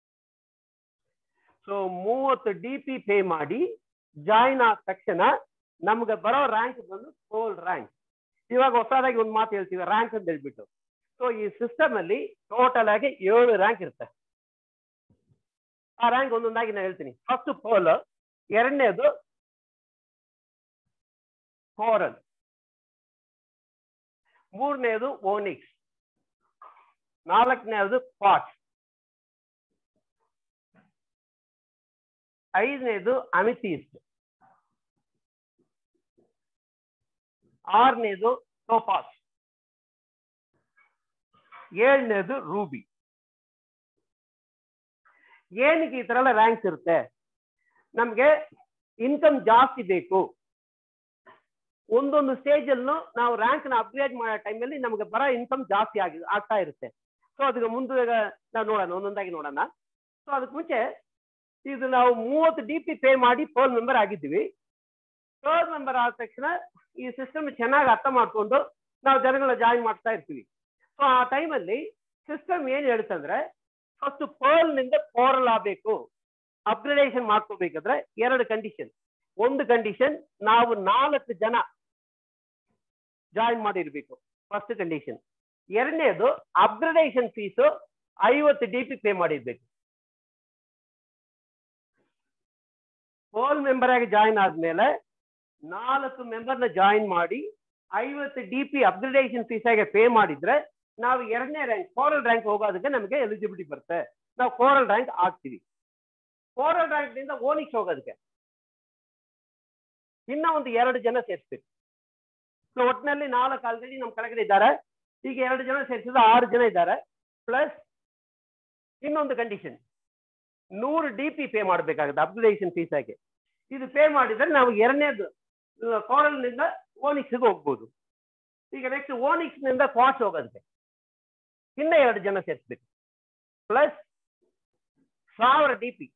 ಸೊ ಮೂವತ್ತು ಡಿ ಪಿ ಪೇ ಮಾಡಿ ಜಾಯಿನ್ ಆದ ತಕ್ಷಣ ನಮ್ಗೆ ಬರೋ ರ್ಯಾಂಕ್ ಬಂದು ಪೋಲ್ ರ್ಯಾಂಕ್ ಇವಾಗ ಹೊಸದಾಗಿ ಒಂದು ಮಾತು ಹೇಳ್ತೀವಿ ರ್ಯಾಂಕ್ ಅಂತ ಹೇಳ್ಬಿಟ್ಟು ಸೊ ಈ ಸಿಸ್ಟಮ್ ಅಲ್ಲಿ ಟೋಟಲ್ ಆಗಿ ಏಳು ರ್ಯಾಂಕ್ ಇರುತ್ತೆ ಆ ರ್ಯಾಂಕ್ ಒಂದೊಂದಾಗಿ ನಾನು ಹೇಳ್ತೀನಿ ಫಸ್ಟ್ ಪೋಲ್ ಎರಡನೇದು ಕೋರಲ್ ಮೂರನೇದು ಓನಿಕ್ಸ್ ನಾಲ್ಕನೇದು ಪಾಟ್ ಐದನೇದು ಅಮಿತೀಸ್ಟ್ ಆರನೇದು ಟೋಪಾಸ್ ಏಳನೇದು ರೂಬಿ ಏನಕ್ಕೆ ಈ ತರ ಎಲ್ಲ ರ್ಯಾಂಕ್ಸ್ ಇರುತ್ತೆ ನಮ್ಗೆ ಇನ್ಕಮ್ ಜಾಸ್ತಿ ಬೇಕು ಒಂದೊಂದು ಸ್ಟೇಜ್ ಅಲ್ಲೂ ನಾವು ರ್ಯಾಂಕ್ ನ ಅಪ್ಗ್ರೇಡ್ ಮಾಡೋ ಟೈಮಲ್ಲಿ ನಮಗೆ ಬರೋ ಇನ್ಕಮ್ ಜಾಸ್ತಿ ಆಗಿ ಆಗ್ತಾ ಇರುತ್ತೆ ಸೊ ಅದಕ್ಕೆ ಮುಂದೆ ನಾವು ನೋಡೋಣ ಒಂದೊಂದಾಗಿ ನೋಡೋಣ ಸೊ ಅದಕ್ಕೆ ಮುಂಚೆ ಇದು ನಾವು ಮೂವತ್ತು ಡಿ ಪಿ ಪೇ ಮಾಡಿ ಪೋಲ್ ಮೆಂಬರ್ ಆಗಿದ್ದೀವಿ ಪೋಲ್ ಮೆಂಬರ್ ಆದ ತಕ್ಷಣ ಈ ಸಿಸ್ಟಮ್ ಚೆನ್ನಾಗಿ ಅರ್ಥ ಮಾಡ್ಕೊಂಡು ನಾವು ಜನಗಳನ್ನ ಜಾಯಿನ್ ಮಾಡ್ತಾ ಇರ್ತೀವಿ ಸೊ ಆ ಟೈಮಲ್ಲಿ ಸಿಸ್ಟಮ್ ಏನ್ ಹೇಳುತ್ತಂದ್ರೆ ಫಸ್ಟ್ ಪೋಲ್ ನಿಂದ ಕೋರಲ್ ಆಗಬೇಕು ಅಪ್ಗ್ರೇಡೇಷನ್ ಮಾಡ್ಕೋಬೇಕಾದ್ರೆ ಎರಡು ಕಂಡೀಷನ್ ಒಂದು ಕಂಡೀಷನ್ ನಾವು ನಾಲ್ಕು ಜನ ಜಾಯಿನ್ ಮಾಡಿರ್ಬೇಕು ಫಸ್ಟ್ ಕಂಡೀಷನ್ ಎರಡನೇದು ಅಪ್ಗ್ರೇಡೇಷನ್ ಫೀಸು ಐವತ್ತು ಡಿ ಪಿ ಪೇ ಮಾಡಿರ್ಬೇಕು ಹೋಲ್ ಮೆಂಬರ್ ಆಗಿ ಜಾಯಿನ್ ಆದ್ಮೇಲೆ ನಾಲ್ಕು ಮೆಂಬರ್ನ ಜಾಯಿನ್ ಮಾಡಿ ಐವತ್ತು ಡಿ ಪಿ ಅಪ್ಗ್ರೇಡೇಷನ್ ಫೀಸ್ ಆಗಿ ಪೇ ಮಾಡಿದ್ರೆ ನಾವು ಎರಡನೇ ರ್ಯಾಂಕ್ ಕೋರಲ್ ರ್ಯಾಂಕ್ ಹೋಗೋದಕ್ಕೆ ನಮಗೆ ಎಲಿಜಿಬಿಲಿಟಿ ಬರುತ್ತೆ ನಾವು ಕೋರಲ್ ರ್ಯಾಂಕ್ ಆಗ್ತೀವಿ ಕೋರಲ್ ರ್ಯಾಂಕ್ ನಿಂದ ಓನಿಕ್ಸ್ ಹೋಗೋದಕ್ಕೆ ಇನ್ನ ಒಂದು ಎರಡು ಜನ ಸೇರಿಸ್ಬೇಕು ಸೊ ಒಟ್ಟಿನಲ್ಲಿ ನಾಲ್ಕು ಆಲ್ರೆಡಿ ನಮ್ಮ ಕೆಳಗಡೆ ಇದ್ದಾರೆ ಈಗ ಎರಡು ಜನ ಸೇರಿಸಿದ್ರೆ ಆರು ಜನ ಇದ್ದಾರೆ ಪ್ಲಸ್ ಇನ್ನೊಂದು ಕಂಡೀಷನ್ ನೂರು ಡಿ ಪಿ ಪೇ ಮಾಡಬೇಕಾಗುತ್ತೆ ಅಪ್ಗ್ರೇಡೇಷನ್ ಫೀಸ್ ಆಗಿ ಇದು ಪೇ ಮಾಡಿದ್ರೆ ನಾವು ಎರಡನೇದು ಕೋರಲ್ನಿಂದ ಓನಿಕ್ಸ್ಗೆ ಹೋಗ್ಬೋದು ಈಗ ನೆಕ್ಸ್ಟ್ ಓನಿಕ್ಸ್ ನಿಂದ ಕ್ವಾಟ್ಸ್ ಹೋಗೋದಕ್ಕೆ ಇನ್ನ ಎರಡು ಜನ ಸೇರಿಸ್ಬೇಕು ಪ್ಲಸ್ ಸಾವಿರ ಡಿ ಪಿ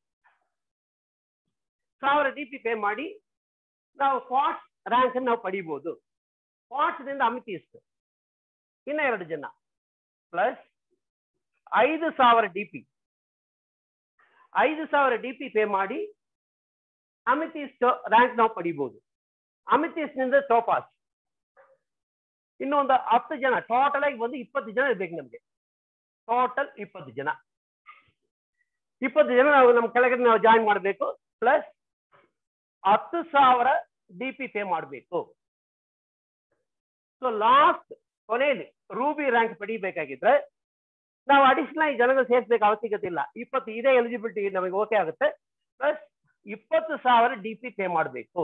ಸಾವಿರ ಡಿ ಪಿ ಪೇ ಮಾಡಿ ನಾವು ಕ್ವಾಟ್ಸ್ ರ್ಯಾಂಕ್ ನಾವು ಪಡಿಬಹುದು ಕ್ವಾಟ್ಸ್ ನಿಂದ ಅಮಿತೀಸ್ ಇನ್ನ ಎರಡು ಜನ ಪ್ಲಸ್ ಐದು ಸಾವಿರ ಡಿ ಪಿ ಐದು ಸಾವಿರ ಡಿ ಪಿ ಪೇ ಮಾಡಿ ಅಮಿತೀಸ್ ರ್ಯಾಂಕ್ ನಾವು ಪಡಿಬಹುದು ಅಮಿತೀಸ್ ನಿಂದ ಟೋಪಾಸ್ ಇನ್ನೊಂದು ಹತ್ತು ಜನ ಟೋಟಲ್ ಆಗಿ ಬಂದು ಇಪ್ಪತ್ತು ಜನ ಇರ್ಬೇಕು ನಮ್ಗೆ ಟೋಟಲ್ ಇಪ್ಪತ್ತು ಜನ ಇಪ್ಪತ್ತು ಜನ ನಾವು ನಮ್ಮ ಕೆಳಗಡೆ ನಾವು ಜಾಯಿನ್ ಮಾಡಬೇಕು ಪ್ಲಸ್ ಹತ್ತು ಸಾವಿರ ಡಿ ಪಿ ಪೇ ಮಾಡಬೇಕು ಸೊ ಲಾಸ್ಟ್ ಕೊನೆಯಲ್ಲಿ ರೂಬಿ ರ್ಯಾಂಕ್ ಪಡಿಬೇಕಾಗಿದ್ರೆ ನಾವು ಅಡಿಷನಲ್ ಜನಗಳು ಸೇರಿಸಬೇಕು ಅವಶ್ಯಕತೆ ಇಲ್ಲ ಇಪ್ಪತ್ತು ಇದೇ ಎಲಿಜಿಬಿಲಿಟಿ ನಮಗೆ ಓಕೆ ಆಗುತ್ತೆ ಪ್ಲಸ್ ಇಪ್ಪತ್ತು ಸಾವಿರ ಡಿ ಪಿ ಪೇ ಮಾಡಬೇಕು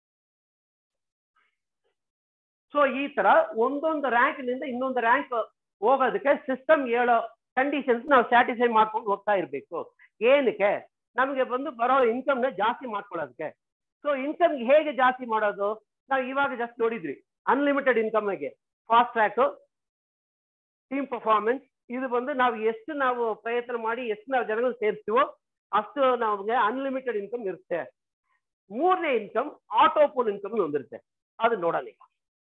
ಸೊ ಈ ತರ ಒಂದೊಂದು ರ್ಯಾಂಕ್ ನಿಂದ ಇನ್ನೊಂದು ರ್ಯಾಂಕ್ ಹೋಗೋದಕ್ಕೆ ಸಿಸ್ಟಮ್ ಹೇಳೋ ಕಂಡೀಷನ್ಸ್ ನಾವು ಸ್ಯಾಟಿಸ್ಫೈ ಮಾಡ್ಕೊಂಡು ಹೋಗ್ತಾ ಇರಬೇಕು ಏನಕ್ಕೆ ನಮಗೆ ಬಂದು ಬರೋ ಇನ್ಕಮ್ ನ ಜಾಸ್ತಿ ಮಾಡ್ಕೊಳ್ಳೋದಕ್ಕೆ ಸೊ ಇನ್ಕಮ್ ಹೇಗೆ ಜಾಸ್ತಿ ಮಾಡೋದು ನಾವು ಇವಾಗ ಜಸ್ಟ್ ನೋಡಿದ್ರಿ ಅನ್ಲಿಮಿಟೆಡ್ ಇನ್ಕಮ್ ಗೆ ಫಾಸ್ಟ್ ಟ್ರ್ಯಾಕ್ ಟೀಮ್ ಪರ್ಫಾರ್ಮೆನ್ಸ್ ಇದು ಬಂದು ನಾವು ಎಷ್ಟು ನಾವು ಪ್ರಯತ್ನ ಮಾಡಿ ಎಷ್ಟು ನಾವು ಜನಗಳು ಸೇರಿಸ್ತೀವೋ ಅಷ್ಟು ನಮಗೆ ಅನ್ಲಿಮಿಟೆಡ್ ಇನ್ಕಮ್ ಇರುತ್ತೆ ಮೂರನೇ ಇನ್ಕಮ್ ಆಟೋ ಪೋಲ್ ಇನ್ಕಮ್ ಒಂದಿರುತ್ತೆ ಅದು ನೋಡೋಣ ಈಗ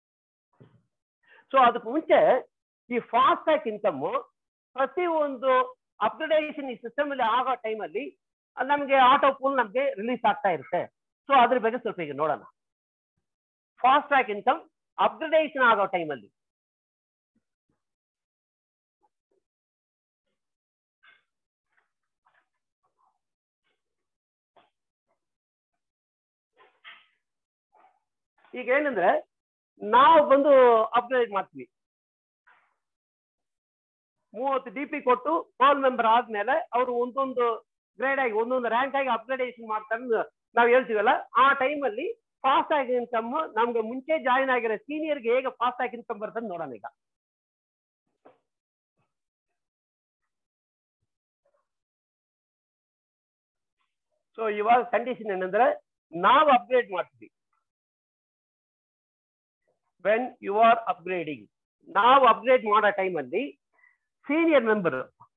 ಸೊ ಅದಕ್ಕೆ ಮುಂಚೆ ಈ ಫಾಸ್ಟ್ ಟ್ಯಾಕ್ ಇನ್ಕಮ್ ಪ್ರತಿ ಒಂದು ಅಪ್ಗ್ರೇಡೇಷನ್ ಈ ಸಿಸ್ಟಮ್ ಅಲ್ಲಿ ಆಗೋ ಟೈಮಲ್ಲಿ ನಮಗೆ ಆಟೋ ಪೂಲ್ ನಮಗೆ ರಿಲೀಸ್ ಆಗ್ತಾ ಇರುತ್ತೆ ಸೊ ಅದ್ರ ಬಗ್ಗೆ ಸ್ವಲ್ಪ ಈಗ ನೋಡೋಣ ಫಾಸ್ಟ್ ಟ್ರ್ಯಾಕ್ ಇನ್ಕಮ್ ಅಪ್ಗ್ರೇಡೇಷನ್ ಆಗೋ ಟೈಮಲ್ಲಿ ಈಗ ಏನಂದ್ರೆ ನಾವು ಬಂದು ಅಪ್ಗ್ರೇಡ್ ಮಾಡ್ತೀವಿ ಮೂವತ್ತು ಡಿ ಪಿ ಕೊಟ್ಟು ಪೋಲ್ ಮೆಂಬರ್ ಆದ್ಮೇಲೆ ಅವರು ಒಂದೊಂದು ಗ್ರೇಡ್ ಆಗಿ ಒಂದೊಂದು ರ್ಯಾಂಕ್ ಆಗಿ ಅಪ್ಗ್ರೇಡೇಷನ್ ಮಾಡ್ತಾರೆ ನಾವು ಹೇಳ್ತೀವಲ್ಲ ಆ ಟೈಮಲ್ಲಿ ಫಾಸ್ಟ್ ಆಗಿ ಇನ್ಕಮ್ ನಮ್ಗೆ ಮುಂಚೆ ಜಾಯಿನ್ ಆಗಿರೋ ಸೀನಿಯರ್ಗೆ ಹೇಗೆ ಫಾಸ್ಟ್ ಆಗಿ ಇನ್ಕಮ್ ಬರ್ತದೆ ನೋಡೋಣ ಈಗ ಸೊ ಇವಾಗ ಕಂಡೀಷನ್ ಏನಂದ್ರೆ ನಾವು ಅಪ್ಗ್ರೇಡ್ ಮಾಡ್ತೀವಿ ವೆನ್ ಯು ಆರ್ ಅಪ್ಗ್ರೇಡಿಂಗ್ ನಾವು ಅಪ್ಗ್ರೇಡ್ ಮಾಡೋ ಟೈಮಲ್ಲಿ ಸೀನಿಯರ್ ಮೆಂಬರ್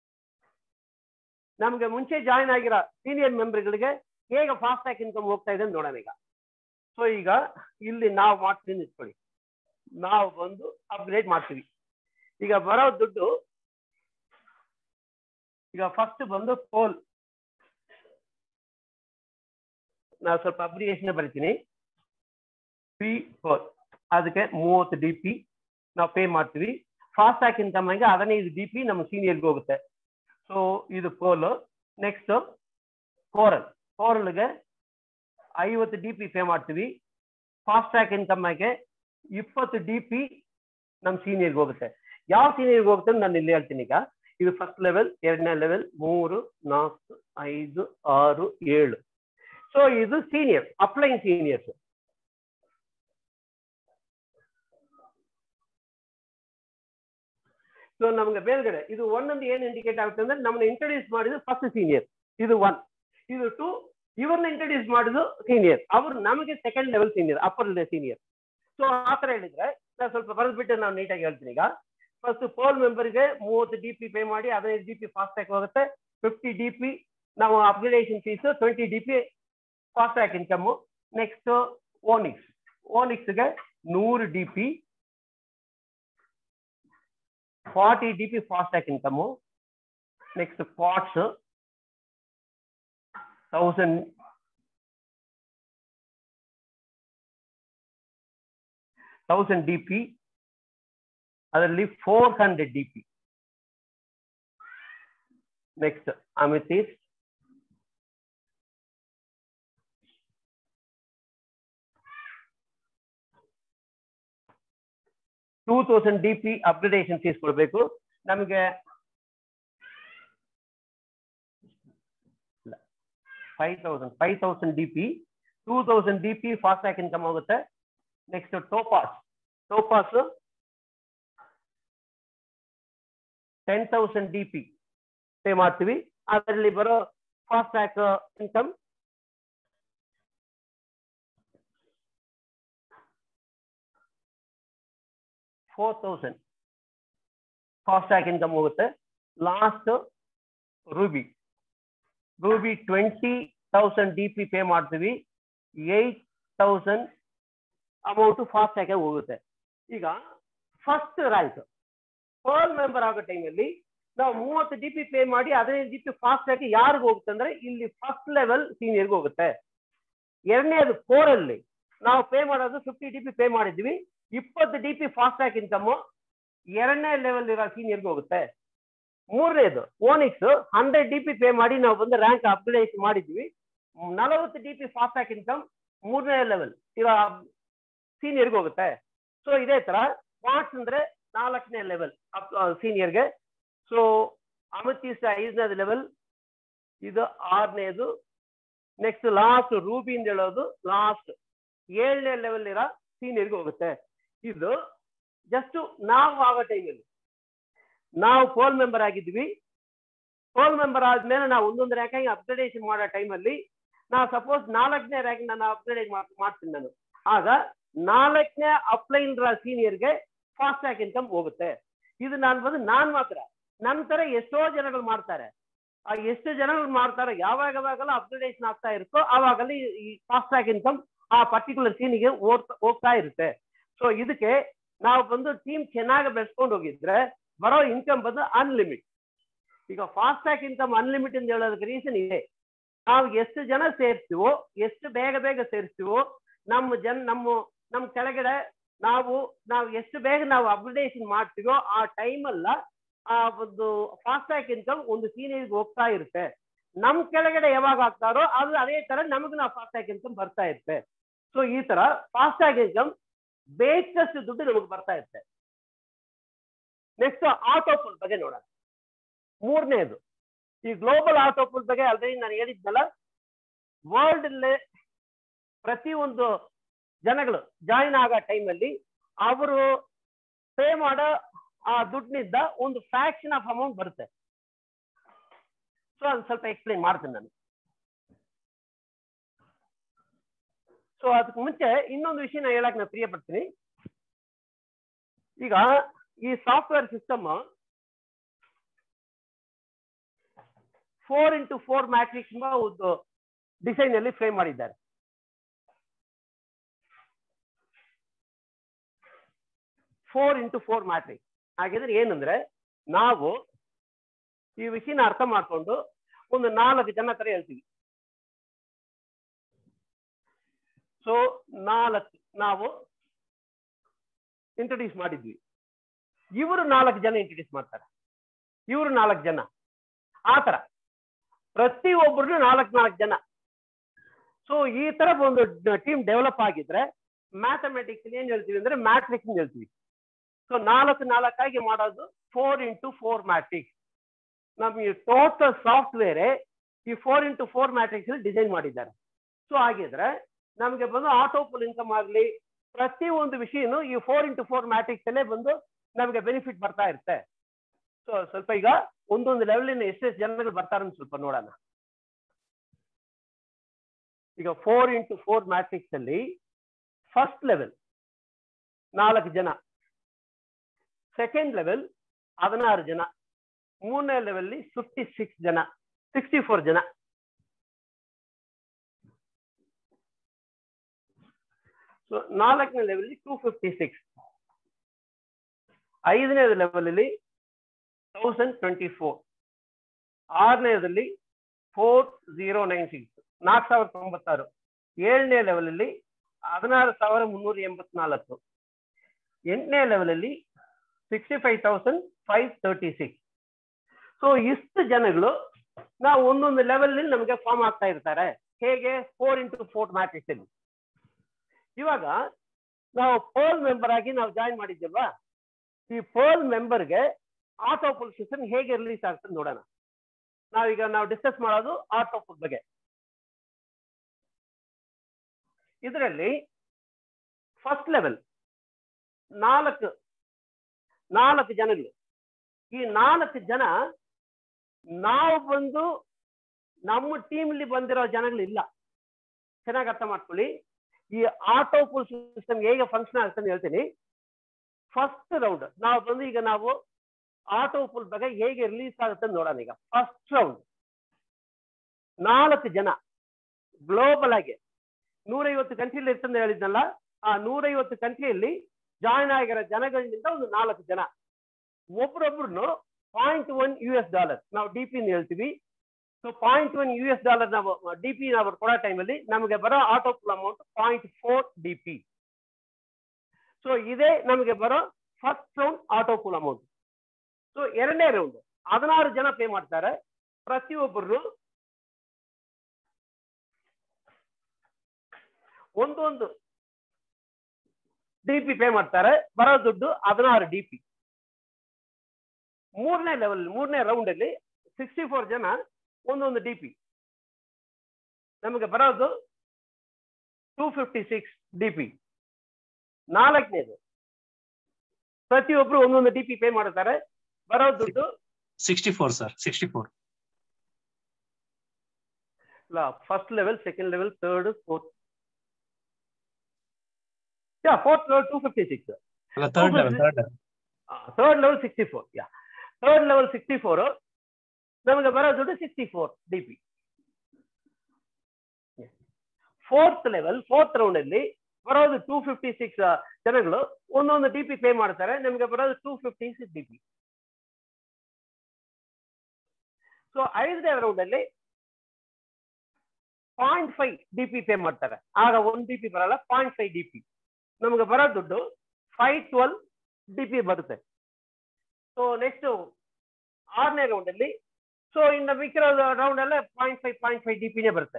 ನಮ್ಗೆ ಮುಂಚೆ ಜಾಯಿನ್ ಆಗಿರೋ ಸೀನಿಯರ್ ಮೆಂಬರ್ಗಳಿಗೆ ಹೇಗೆ ಫಾಸ್ಟ್ ಟ್ಯಾಕ್ ಇನ್ಕಮ್ ಹೋಗ್ತಾ ಇದೆ ಅಂತ ನೋಡೋಣ ಈಗ ಸೊ ಈಗ ಇಲ್ಲಿ ನಾವು ಮಾಡ್ತೀನಿ ಇಟ್ಕೊಳ್ಳಿ ನಾವು ಬಂದು ಅಪ್ಗ್ರೇಡ್ ಮಾಡ್ತೀವಿ ಈಗ ಬರೋ ದುಡ್ಡು ಈಗ ಫಸ್ಟ್ ಬಂದು ಪೋಲ್ ನಾವು ಸ್ವಲ್ಪ ಅಬ್ರಿಯೇಷನ್ ಬರಿತೀನಿ ಪಿ ಪೋಲ್ ಅದಕ್ಕೆ ಮೂವತ್ತು ಡಿ ಪಿ ನಾವು ಪೇ ಮಾಡ್ತೀವಿ ಫಾಸ್ಟ್ ಟ್ಯಾಕ್ ಇನ್ಕಮ್ ಆಗಿ ಹದಿನೈದು ಡಿ ಪಿ ನಮ್ಮ ಸೀನಿಯರ್ಗೆ ಹೋಗುತ್ತೆ ಸೊ ಇದು ಪೋಲ್ ನೆಕ್ಸ್ಟ್ ಕೋರಲ್ ಕೋರಲ್ಗೆ ಐವತ್ತು ಡಿ ಪಿ ಪೇ ಮಾಡ್ತೀವಿ ಫಾಸ್ಟ್ ಟ್ರ್ಯಾಕ್ ಇನ್ಕಮ್ ಆಗಿ ಇಪ್ಪತ್ತು ಡಿ ಪಿ ನಮ್ಮ ಸೀನಿಯರ್ಗೆ ಹೋಗುತ್ತೆ ಯಾವ ಸೀನಿಯರ್ಗೆ ಹೋಗುತ್ತೆ ಅಂತ ನಾನು ಇಲ್ಲಿ ಹೇಳ್ತೀನಿ ಈಗ ಇದು ಫಸ್ಟ್ ಲೆವೆಲ್ ಎರಡನೇ ಲೆವೆಲ್ ಮೂರು ನಾಲ್ಕು ಐದು ಆರು ಏಳು ಸೊ ಇದು ಸೀನಿಯರ್ ಅಪ್ಲೈನ್ ಸೀನಿಯರ್ಸ್ ಸೊ ನಮ್ಗೆ ಮೇಲ್ಗಡೆ ಇದು ಒನ್ ಅಂತ ಏನು ಇಂಡಿಕೇಟ್ ಆಗುತ್ತೆ ಅಂದ್ರೆ ನಮ್ಮನ್ನ ಇಂಟ್ರೊಡ್ಯೂಸ್ ಮಾಡಿದ್ದು ಫಸ್ಟ್ ಸೀನಿಯರ್ ಇದು ಒನ್ ಇದು ಟು ಇವ್ರನ್ನ ಇಂಟ್ರೊಡ್ಯೂಸ್ ಮಾಡಿದ್ದು ಸೀನಿಯರ್ ಅವರು ನಮಗೆ second level senior upper senior so ಆ ಥರ ಹೇಳಿದ್ರೆ ನಾನು ಸ್ವಲ್ಪ ಬರೆದ್ಬಿಟ್ಟು ನಾನು ನೀಟಾಗಿ ಹೇಳ್ತೀನಿ ಈಗ ಫಸ್ಟ್ ಪೋಲ್ ಮೆಂಬರ್ಗೆ ಮೂವತ್ತು ಡಿ ಪಿ ಪೇ ಮಾಡಿ ಹದಿನೈದು ಡಿ ಪಿ ಫಾಸ್ಟ್ ಟ್ಯಾಕ್ ಹೋಗುತ್ತೆ ಫಿಫ್ಟಿ ಡಿ ಪಿ ನಾವು upgradation fees twenty D P fast track income next onyx ಓನಿಕ್ಸ್ಗೆ ನೂರು D P forty D P fast track income next quartz thousand thousand D P ಅದರಲ್ಲಿ four hundred D P next amethyst two thousand D P upgradation fees ಕೊಡಬೇಕು ನಮಗೆ five thousand five thousand D P two thousand D P fast track income ಹೋಗುತ್ತೆ next Topaz Topaz ten thousand D P pay ಮಾಡ್ತೀವಿ ಅದರಲ್ಲಿ ಬರೋ fast track income four thousand fast track income ಹೋಗುತ್ತೆ last ruby ruby twenty thousand D P pay ಮಾಡ್ತೀವಿ ಏಟ್ ತೌಸಂಡ್ ಅಮೌಂಟ್ ಫಾಸ್ಟ್ ಟ್ಯಾಗೆ ಹೋಗುತ್ತೆ ಈಗ ಫಸ್ಟ್ ರ್ಯಾಂಕ್ ಪರ್ಲ್ ಮೆಂಬರ್ ಆಗೋ ಟೈಮಲ್ಲಿ ನಾವು ಮೂವತ್ತು ಡಿ ಪಿ ಪೇ ಮಾಡಿ ಹದಿನೈದು ಡಿ ಪಿ ಫಾಸ್ಟ್ ಟ್ಯಾಗ್ ಯಾರಿಗೂ ಹೋಗುತ್ತೆ ಅಂದ್ರೆ ಇಲ್ಲಿ ಫಸ್ಟ್ ಲೆವೆಲ್ ಸೀನಿಯರ್ಗೆ ಹೋಗುತ್ತೆ ಎರಡನೇದು ಫೋರ್ ಅಲ್ಲಿ ನಾವು ಪೇ ಮಾಡೋದು ಫಿಫ್ಟಿ ಡಿ ಪಿ ಪೇ ಮಾಡಿದ್ವಿ ಇಪ್ಪತ್ತು D P fast track income ಎರಡನೇ ಲೆವೆಲ್ ಇರೋ ಸೀನಿಯರ್ಗೆ ಹೋಗುತ್ತೆ ಮೂರನೇದು onyx hundred D P pay ಮಾಡಿ ನಾವು ಬಂದು ರ್ಯಾಂಕ್ ಅಪ್ಗ್ರೇಡ್ ಮಾಡಿದ್ವಿ ನಲವತ್ತು D P fast track income ಮೂರನೇ ಲೆವೆಲ್ ಇರೋ ಸೀನಿಯರ್ಗೆ ಹೋಗುತ್ತೆ ಸೊ ಇದೇ ತರ ಸ್ಮಾರ್ಟ್ಸ್ ಅಂದ್ರೆ ನಾಲ್ಕನೇ ಲೆವೆಲ್ ಸೀನಿಯರ್ಗೆ ಸೊ ಅಮಿತೀಸ್ ಐದನೇದು ಲೆವೆಲ್ ಇದು ಆರನೇದು ನೆಕ್ಸ್ಟ್ ಲಾಸ್ಟ್ ರೂಬಿ ಅಂತ ಹೇಳೋದು ಲಾಸ್ಟ್ ಏಳನೇ ಲೆವೆಲ್ ಇರೋ ಸೀನಿಯರ್ಗೆ ಹೋಗುತ್ತೆ ಇದು ಜಸ್ಟ್ ನಾವು ಆಗೋ ಟೈಮಲ್ಲಿ ನಾವು ಪೋಲ್ ಮೆಂಬರ್ ಆಗಿದ್ವಿ ಪೋಲ್ ಮೆಂಬರ್ ಆದ್ಮೇಲೆ ನಾವು ಒಂದೊಂದು ರ್ಯಾಂಕಿಂಗ್ ಅಪ್ಗ್ರೇಡೇಷನ್ ಮಾಡೋ ಟೈಮಲ್ಲಿ ನಾವು ಸಪೋಸ್ ನಾಲ್ಕನೇ ರ್ಯಾಂಕ್ ನಾನು ಅಪ್ಗ್ರೇಡ್ ಮಾಡ್ತೀನಿ ನಾನು ಆಗ ನಾಲ್ಕನೇ ಅಪ್ಲೈನ್ ಸೀನಿಯರ್ಗೆ ಫಾಸ್ಟ್ ಟ್ಯಾಕ್ ಇನ್ಕಮ್ ಹೋಗುತ್ತೆ ಇದು ನಾನು ಬಂದು ನಾನ್ ಮಾತ್ರ ನಂತರ ಎಷ್ಟೋ ಜನಗಳು ಮಾಡ್ತಾರೆ ಆ ಎಷ್ಟು ಜನಗಳು ಮಾಡ್ತಾರೆ ಯಾವಾಗ ಯಾವಾಗೆಲ್ಲ ಅಪ್ಗ್ರೇಡೇಷನ್ ಆಗ್ತಾ ಇರುತ್ತೋ ಆವಾಗಲ್ಲ ಈ ಫಾಸ್ಟ್ ಟ್ಯಾಕ್ ಇನ್ಕಮ್ ಆ ಪರ್ಟಿಕ್ಯುಲರ್ ಸೀನಿಗೆ ಹೋಗ್ತಾ ಇರುತ್ತೆ ಸೊ ಇದಕ್ಕೆ ನಾವು ಬಂದು ಟೀಮ್ ಚೆನ್ನಾಗಿ ಬೆಳೆಸ್ಕೊಂಡು ಹೋಗಿದ್ರೆ ಬರೋ ಇನ್ಕಮ್ ಬಂದು ಅನ್ಲಿಮಿಟ್ ಈಗ ಫಾಸ್ಟ್ ಟ್ಯಾಕ್ ಇನ್ಕಮ್ ಅನ್ಲಿಮಿಟ್ ಅಂತ ಹೇಳೋದಕ್ಕೆ ರೀಸನ್ ಇದೆ ನಾವು ಎಷ್ಟು ಜನ ಸೇರ್ತೀವೋ ಎಷ್ಟು ಬೇಗ ಬೇಗ ಸೇರಿಸ್ತೀವೋ ನಮ್ಮ ಜನ ನಮ್ಮ ನಮ್ಮ ಕೆಳಗಡೆ ನಾವು ನಾವು ಎಷ್ಟು ಬೇಗ ನಾವು ಅಪ್ಗ್ರೇಡೇಷನ್ ಮಾಡ್ತೀವೋ ಆ ಟೈಮಲ್ಲ ಆ ಒಂದು ಫಾಸ್ಟ್ ಟ್ಯಾಕ್ ಇನ್ಕಮ್ ಒಂದು ಸೀನಿಯರ್ಗೆ ಹೋಗ್ತಾ ಇರುತ್ತೆ ನಮ್ ಕೆಳಗಡೆ ಯಾವಾಗ ಆಗ್ತಾರೋ ಅದು ಅದೇ ತರ ನಮಗೂ ನಾವು ಫಾಸ್ಟ್ ಟ್ಯಾಕ್ ಇನ್ಕಮ್ ಬರ್ತಾ ಇರುತ್ತೆ ಸೊ ಈ ತರ ಫಾಸ್ಟ್ ಟ್ಯಾಕ್ ಇನ್ಕಮ್ ಬೇಕಷ್ಟು ದುಡ್ಡು ನಮಗೆ ಬರ್ತಾ ಇರುತ್ತೆ ನೆಕ್ಸ್ಟ್ ಆಟೋಪುಲ್ ಬಗ್ಗೆ ನೋಡೋಣ ಮೂರನೇದು ಈ ಗ್ಲೋಬಲ್ ಆಟೋಪುಲ್ ಬಗ್ಗೆ ಆಲ್ರೆಡಿ ನಾನು ಹೇಳಿದ್ನಲ್ಲ ವರ್ಲ್ಡ್ ಪ್ರತಿ ಒಂದು ಜನಗಳು ಜಾಯಿನ್ ಆಗೋ ಟೈಮಲ್ಲಿ ಅವರು ಪೇ ಮಾಡೋ ಆ ದುಡ್ಡಿನಿಂದ ಒಂದು ಫ್ರಾಕ್ಷನ್ ಆಫ್ ಅಮೌಂಟ್ ಬರುತ್ತೆ ಸೊ ಅದು ಸ್ವಲ್ಪ ಎಕ್ಸ್ಪ್ಲೈನ್ ಮಾಡ್ತೀನಿ ನಾನು ಸೊ ಅದಕ್ಕೆ ಮುಂಚೆ ಇನ್ನೊಂದು ವಿಷಯ ನಾನು ಹೇಳಕ್ ನಾನು ಪ್ರಿಯ ಪಡ್ತೀನಿ ಈಗ ಈ software system four into four matrix ಎಂಬ ಒಂದು ಡಿಸೈನ್ ಅಲ್ಲಿ ಫ್ರೇಮ್ ಮಾಡಿದ್ದಾರೆ ಫೋರ್ ಇಂಟು ಫೋರ್ ಮ್ಯಾಟ್ರಿಕ್ಸ್ ಹಾಗಿದ್ರೆ ಏನಂದ್ರೆ ನಾವು ಈ ವಿಷಯನ ಅರ್ಥ ಮಾಡ್ಕೊಂಡು ಒಂದು ನಾಲ್ಕು ಜನ ತರ ಹೇಳ್ತೀವಿ ಸೊ ನಾಲ್ಕು ನಾವು ಇಂಟ್ರೊಡ್ಯೂಸ್ ಮಾಡಿದ್ವಿ ಇವರು ನಾಲ್ಕು ಜನ ಇಂಟ್ರೊಡ್ಯೂಸ್ ಮಾಡ್ತಾರೆ ಇವರು ನಾಲ್ಕು ಜನ ಆ ತರ ಪ್ರತಿ ಒಬ್ಬರು ನಾಲ್ಕು ನಾಲ್ಕು ಜನ ಸೊ ಈ ತರ ಒಂದು ಟೀಮ್ ಡೆವಲಪ್ ಆಗಿದ್ರೆ ಮ್ಯಾಥಮೆಟಿಕ್ಸ್ ಏನ್ ಹೇಳ್ತೀವಿ ಅಂದ್ರೆ ಮ್ಯಾಟ್ರಿಕ್ಸ್ ಹೇಳ್ತೀವಿ ಸೊ ನಾಲ್ಕು ನಾಲ್ಕಾಗಿ ಮಾಡೋದು ಫೋರ್ ಇಂಟು ಫೋರ್ ಮ್ಯಾಟ್ರಿಕ್ಸ್ ನಮಗೆ ಟೋಟಲ್ ಸಾಫ್ಟ್ವೇರ್ ಈ four into four matrix design ಮಾಡಿದ್ದಾರೆ ಸೊ ಹಾಗಿದ್ರೆ ನಮಗೆ ಬಂದು ಆಟೋಪುಲ್ ಇನ್ಕಮ್ ಆಗಲಿ ಪ್ರತಿ ಒಂದು ವಿಷಯನು ಈ ಫೋರ್ ಇಂಟು ಫೋರ್ ಮ್ಯಾಟ್ರಿಕ್ಸ್ ಅಲ್ಲೇ ಬಂದು ನಮಗೆ ಬೆನಿಫಿಟ್ ಬರ್ತಾ ಇರುತ್ತೆ ಸೊ ಸ್ವಲ್ಪ ಈಗ ಒಂದೊಂದು ಲೆವೆಲಿನ ಎಷ್ಟೆಷ್ಟು ಜನಗಳು ಬರ್ತಾರೆ ಸ್ವಲ್ಪ ನೋಡೋಣ ಈಗ ಫೋರ್ ಇಂಟು ಫೋರ್ ಮ್ಯಾಟ್ರಿಕ್ಸ್ ಅಲ್ಲಿ ಫಸ್ಟ್ ಲೆವೆಲ್ ನಾಲ್ಕು ಜನ ಸೆಕೆಂಡ್ ಲೆವೆಲ್ ಹದಿನಾರು ಜನ ಮೂರನೇ ಲೆವೆಲ್ ಫಿಫ್ಟಿ ಸಿಕ್ಸ್ ಜನ ಸಿಕ್ಸ್ಟಿ ಫೋರ್ ಜನ ಸೊ ನಾಲ್ಕನೇ ಲೆವೆಲ್ ಟೂ ಫಿಫ್ಟಿ ಸಿಕ್ಸ್ ಐದನೇ ಲೆವೆಲ್ ಅಲ್ಲಿ ತೌಸಂಡ್ ಟ್ವೆಂಟಿ ಫೋರ್ ಆರನೇದಲ್ಲಿ ಫೋರ್ ಜೀರೋ ನೈನ್ ಸಿಕ್ಸ್ ನಾಲ್ಕು ಸಾವಿರದ ತೊಂಬತ್ತಾರು ಏಳನೇ ಲೆವೆಲ್ ಅಲ್ಲಿ ಹದಿನಾರು ಸಾವಿರ ಮುನ್ನೂರ ಎಂಬತ್ನಾಲ್ಕು ಎಂಟನೇ ಲೆವೆಲ್ ಅಲ್ಲಿ sixty five thousand five thirty six so ಇಷ್ಟು ಜನಗಳು ನಾವು ಒಂದೊಂದು ಲೆವೆಲ್ ನಮಗೆ ಫಾರ್ಮ್ ಆಗ್ತಾ ಇರ್ತಾರೆ ಹೇಗೆ ಫೋರ್ ಇಂಟು ಫೋರ್ ಮ್ಯಾಟ್ರಿಕ್ಸ್ ಅಲ್ಲಿ ಇವಾಗ ನಾವು ಪೋಲ್ ಮೆಂಬರ್ ಆಗಿ ನಾವು ಜಾಯಿನ್ ಮಾಡಿದ್ದಿಲ್ವಾ ಈ ಪೋಲ್ ಮೆಂಬರ್ಗೆ ಆಟೋ ಪುಲ್ ಸಿಸ್ಟಮ್ ಹೇಗೆ ರಿಲೀಸ್ ಆಗ್ತದೆ ನೋಡೋಣ ನಾವೀಗ ನಾವು ಡಿಸ್ಕಸ್ ಮಾಡೋದು ಆಟೋ ಪುಲ್ ಬಗ್ಗೆ ಇದರಲ್ಲಿ ಫಸ್ಟ್ ಲೆವೆಲ್ ನಾಲ್ಕು ನಾಲ್ಕು ಜನಗಳು ಈ ನಾಲ್ಕು ಜನ ನಾವು ಬಂದು ನಮ್ಮ ಟೀಮ್ಲಿ ಬಂದಿರೋ ಜನಗಳಿಲ್ಲ ಚೆನ್ನಾಗಿ ಅರ್ಥ ಮಾಡ್ಕೊಳ್ಳಿ ಈ ಆಟೋ ಪುಲ್ ಸಿಸ್ಟಮ್ ಹೇಗೆ ಫಂಕ್ಷನ್ ಆಗುತ್ತೆ ಅಂತ ಹೇಳ್ತೀನಿ ಫಸ್ಟ್ ರೌಂಡ್ ನಾವು ಬಂದು ಈಗ ನಾವು ಆಟೋ ಪುಲ್ ಬಗ್ಗೆ ಹೇಗೆ ರಿಲೀಸ್ ಆಗುತ್ತೆ ಅಂತ ನೋಡೋಣ ಈಗ ಫಸ್ಟ್ ರೌಂಡ್ ನಾಲ್ಕು ಜನ ಗ್ಲೋಬಲ್ ಆಗಿ ನೂರೈವತ್ತು ಕಂಟ್ರಿಲಿ ಇರ್ತಂತ ಹೇಳಿದ್ನಲ್ಲ ಆ ನೂರೈವತ್ತು ಕಂಟ್ರಿಯಲ್ಲಿ ಜಾಯಿನ್ ಆಗಿರೋ ಜನಗಳಿಂದ ಒಂದು ನಾಲ್ಕು ಜನ ಒಬ್ರೊಬ್ರು point one U S dollar ನಾವು ಡಿ ಪಿ ಹೇಳ್ತೀವಿ so point one U S dollar ನಾವು ಡಿ ಪಿ ನಾವು ಕೊಡೋ ಟೈಮಲ್ಲಿ ನಮಗೆ ಬರೋ auto pool amount point four D P so ಇದೇ ನಮಗೆ ಬರೋ first round auto pool amount so ಎರಡನೇ ರೌಂಡ್ ಹದಿನಾರು ಜನ ಪೇ ಮಾಡ್ತಾರೆ ಪ್ರತಿಯೊಬ್ಬರು ಒಂದೊಂದು ಡಿ ಪಿ ಪೇ ಮಾಡ್ತಾರೆ ಬರೋ ದುಡ್ಡು ಹದಿನಾರು ಡಿ ಪಿ ಮೂರನೇ ಲೆವೆಲ್ ಮೂರನೇ ರೌಂಡ್ ಅಲ್ಲಿ ಸಿಕ್ಸ್ಟಿ ಫೋರ್ ಜನ ಒಂದೊಂದು ಡಿ ಪಿ ನಮಗೆ ಬರೋದು two fifty six D P ನಾಲ್ಕನೇದು ಪ್ರತಿಯೊಬ್ರು ಒಂದೊಂದು ಡಿ ಪಿ ಪೇ ಮಾಡ್ತಾರೆ ಬರೋ ದುಡ್ಡು sixty four sir sixty four first level second level third fourth ಯಾ fourth level two fifty six ಅಲ್ಲ third level third third level sixty four ಯಾ ಥರ್ಡ್ ಲೆವೆಲ್ ಸಿಕ್ಸ್ಟಿ ಫೋರ್ ನಮಗೆ ಬರೋ ದುಡ್ಡು sixty four D P fourth level fourth round ಅಲ್ಲಿ ಬರೋದು ಟೂ ಫಿಫ್ಟಿ ಸಿಕ್ಸ್ ಜನಗಳು ಒಂದೊಂದು ಡಿ ಪಿ ಪೇ ಮಾಡ್ತಾರೆ ನಮಗೆ ಬರೋದು two fifty six D P so ಐದನೇ ರೌಂಡ್ ಅಲ್ಲಿ point five D P pay ಮಾಡ್ತಾರೆ ಆಗ ಒಂದ್ ಡಿ ಪಿ ಬರಲ್ಲ ಪಾಯಿಂಟ್ ಫೈವ್ ಡಿ ಪಿ ನಮಗೆ ಬರೋ ದುಡ್ಡು ಫೈವ್ ಟ್ವೆಲ್ ಡಿ ಪಿ ಬರುತ್ತೆ ಸೊ ನೆಕ್ಸ್ಟ್ ಆರನೇ ರೌಂಡ್ ಅಲ್ಲಿ ಸೊ ಇನ್ನು ಮಿಕ್ಕಿರೋ ರೌಂಡ್ ಅಲ್ಲೇ point five point five D ಪಿನೇ ಬರುತ್ತೆ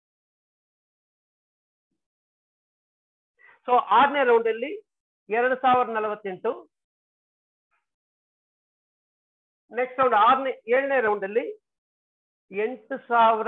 ಸೊ ಆರನೇ ರೌಂಡ್ ಅಲ್ಲಿ ಎರಡು ಸಾವಿರದ ನಲವತ್ತೆಂಟು ನೆಕ್ಸ್ಟ್ ರೌಂಡ್ ಆರನೇ ಏಳನೇ ರೌಂಡ್ ಅಲ್ಲಿ ಎಂಟು ಸಾವಿರ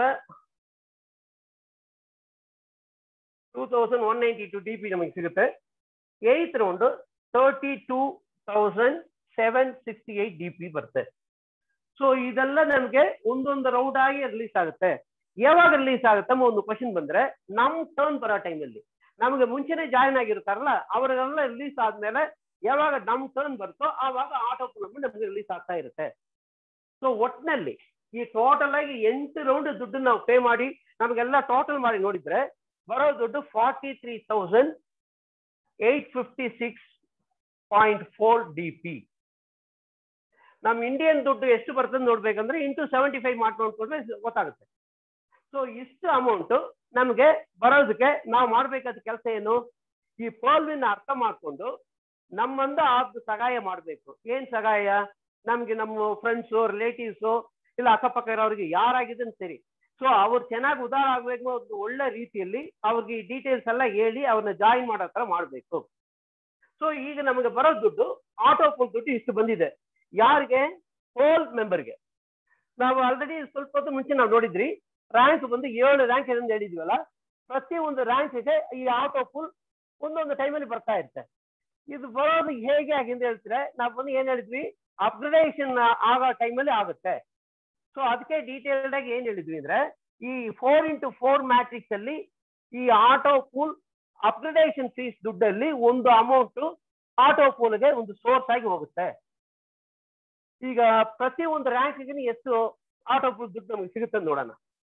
two thousand one ninety two D P ನಮಗೆ ಸಿಗುತ್ತೆ eighth round thirty two thousand seven sixty eight D P ಬರುತ್ತೆ ಸೊ ಇದೆಲ್ಲ ನಮಗೆ ಒಂದೊಂದು ರೌಂಡ್ ಆಗಿ ರಿಲೀಸ್ ಆಗುತ್ತೆ ಯಾವಾಗ ರಿಲೀಸ್ ಆಗುತ್ತೆ ಎಂಬ ಒಂದು ಕ್ವಶನ್ ಬಂದ್ರೆ ನಮ್ ಟರ್ನ್ ಬರೋ ಟೈಮಲ್ಲಿ ನಮಗೆ ಮುಂಚೆನೆ ಜಾಯಿನ್ ಆಗಿರ್ತಾರಲ್ಲ ಅವರೆಲ್ಲ ರಿಲೀಸ್ ಆದ್ಮೇಲೆ ಯಾವಾಗ ನಮ್ ಟರ್ನ್ ಬರುತ್ತೋ ಆವಾಗ ಆಟೋ ನಂಬರ್ ನಮಗೆ ರಿಲೀಸ್ ಆಗ್ತಾ ಇರುತ್ತೆ ಸೊ ಒಟ್ನಲ್ಲಿ ಈ ಟೋಟಲ್ ಆಗಿ ಎಂಟು ರೌಂಡ್ ದುಡ್ಡು ನಾವು ಪೇ ಮಾಡಿ ನಮಗೆಲ್ಲ ಟೋಟಲ್ ಮಾಡಿ ನೋಡಿದ್ರೆ ಬರೋ ದುಡ್ಡು forty three thousand eight fifty six point four D P ನಮ್ಮ ಇಂಡಿಯನ್ ದುಡ್ಡು ಎಷ್ಟು ಬರ್ತದೆ ನೋಡ್ಬೇಕಂದ್ರೆ ಇಂಟು ಸೆವೆಂಟಿ ಫೈವ್ ಮಾಡಿ ನೋಡ್ಕೊಂಡ್ರೆ ಗೊತ್ತಾಗುತ್ತೆ ಸೊ ಇಷ್ಟು ಅಮೌಂಟ್ ನಮಗೆ ಬರೋದಕ್ಕೆ ನಾವು ಮಾಡ್ಬೇಕಾದ ಕೆಲಸ ಏನು ಈ ಪೋಲ್ವಿನ ಅರ್ಥ ಮಾಡ್ಕೊಂಡು ನಮ್ಮಂದ ಆದ ಸಹಾಯ ಮಾಡಬೇಕು ಏನ್ ಸಹಾಯ ನಮ್ಗೆ ನಮ್ಮ ಫ್ರೆಂಡ್ಸು ರಿಲೇಟಿವ್ಸು ಇಲ್ಲ ಅಕ್ಕಪಕ್ಕ ಇರೋರಿಗೆ ಯಾರಾಗಿದ್ದನ್ ಸರಿ ಸೊ ಅವ್ರು ಚೆನ್ನಾಗಿ ಉದಾರ ಆಗ್ಬೇಕು ಒಂದು ಒಳ್ಳೆ ರೀತಿಯಲ್ಲಿ ಅವ್ರಿಗೆ ಈ ಡೀಟೇಲ್ಸ್ ಎಲ್ಲ ಹೇಳಿ ಅವ್ರನ್ನ ಜಾಯಿನ್ ಮಾಡೋ ತರ ಮಾಡಬೇಕು ಸೊ ಈಗ ನಮಗೆ ಬರೋ ದುಡ್ಡು ಆಟೋ ಪೋಲ್ ದುಡ್ಡು ಇಷ್ಟು ಬಂದಿದೆ ಯಾರಿಗೆ ಪೋಲ್ ಮೆಂಬರ್ಗೆ ನಾವು ಆಲ್ರೆಡಿ ಸ್ವಲ್ಪ ಹೊತ್ತು ಮುಂಚೆ ನಾವು ನೋಡಿದ್ರಿ ರ್ಯಾಂಕ್ ಬಂದು ಏಳು ರ್ಯಾಂಕ್ ಇದೆ ಅಂತ ಹೇಳಿದ್ವಲ್ಲ ಪ್ರತಿ ಒಂದು ರ್ಯಾಂಕ್ಗೆ ಈ ಆಟೋ ಪುಲ್ ಒಂದೊಂದು ಟೈಮಲ್ಲಿ ಬರ್ತಾ ಇರುತ್ತೆ ಇದು ಬರೋದು ಹೇಗೆ ಆಗಿ ಅಂತ ಹೇಳ್ತಾರೆ ನಾವು ಬಂದು ಏನ್ ಹೇಳಿದ್ವಿ ಅಪ್ಗ್ರೇಡೇಷನ್ ಆಗೋ ಟೈಮಲ್ಲಿ ಆಗುತ್ತೆ ಸೊ ಅದಕ್ಕೆ ಡೀಟೇಲ್ಡ್ ಆಗಿ ಏನ್ ಹೇಳಿದ್ವಿ ಅಂದ್ರೆ ಈ ಫೋರ್ ಇಂಟು ಫೋರ್ ಮ್ಯಾಟ್ರಿಕ್ಸ್ ಅಲ್ಲಿ ಈ ಆಟೋ ಪೂಲ್ ಅಪ್ಗ್ರೇಡೇಷನ್ ಫೀಸ್ ದುಡ್ಡಲ್ಲಿ ಒಂದು ಅಮೌಂಟ್ ಆಟೋ ಪೂಲ್ಗೆ ಒಂದು ಸೋರ್ಸ್ ಆಗಿ ಹೋಗುತ್ತೆ ಈಗ ಪ್ರತಿ ಒಂದು ರ್ಯಾಂಕ್ಗೆ ಎಷ್ಟು ಆಟೋ ಪೂಲ್ ದುಡ್ಡು ನಮಗೆ ಸಿಗುತ್ತೆ ನೋಡೋಣ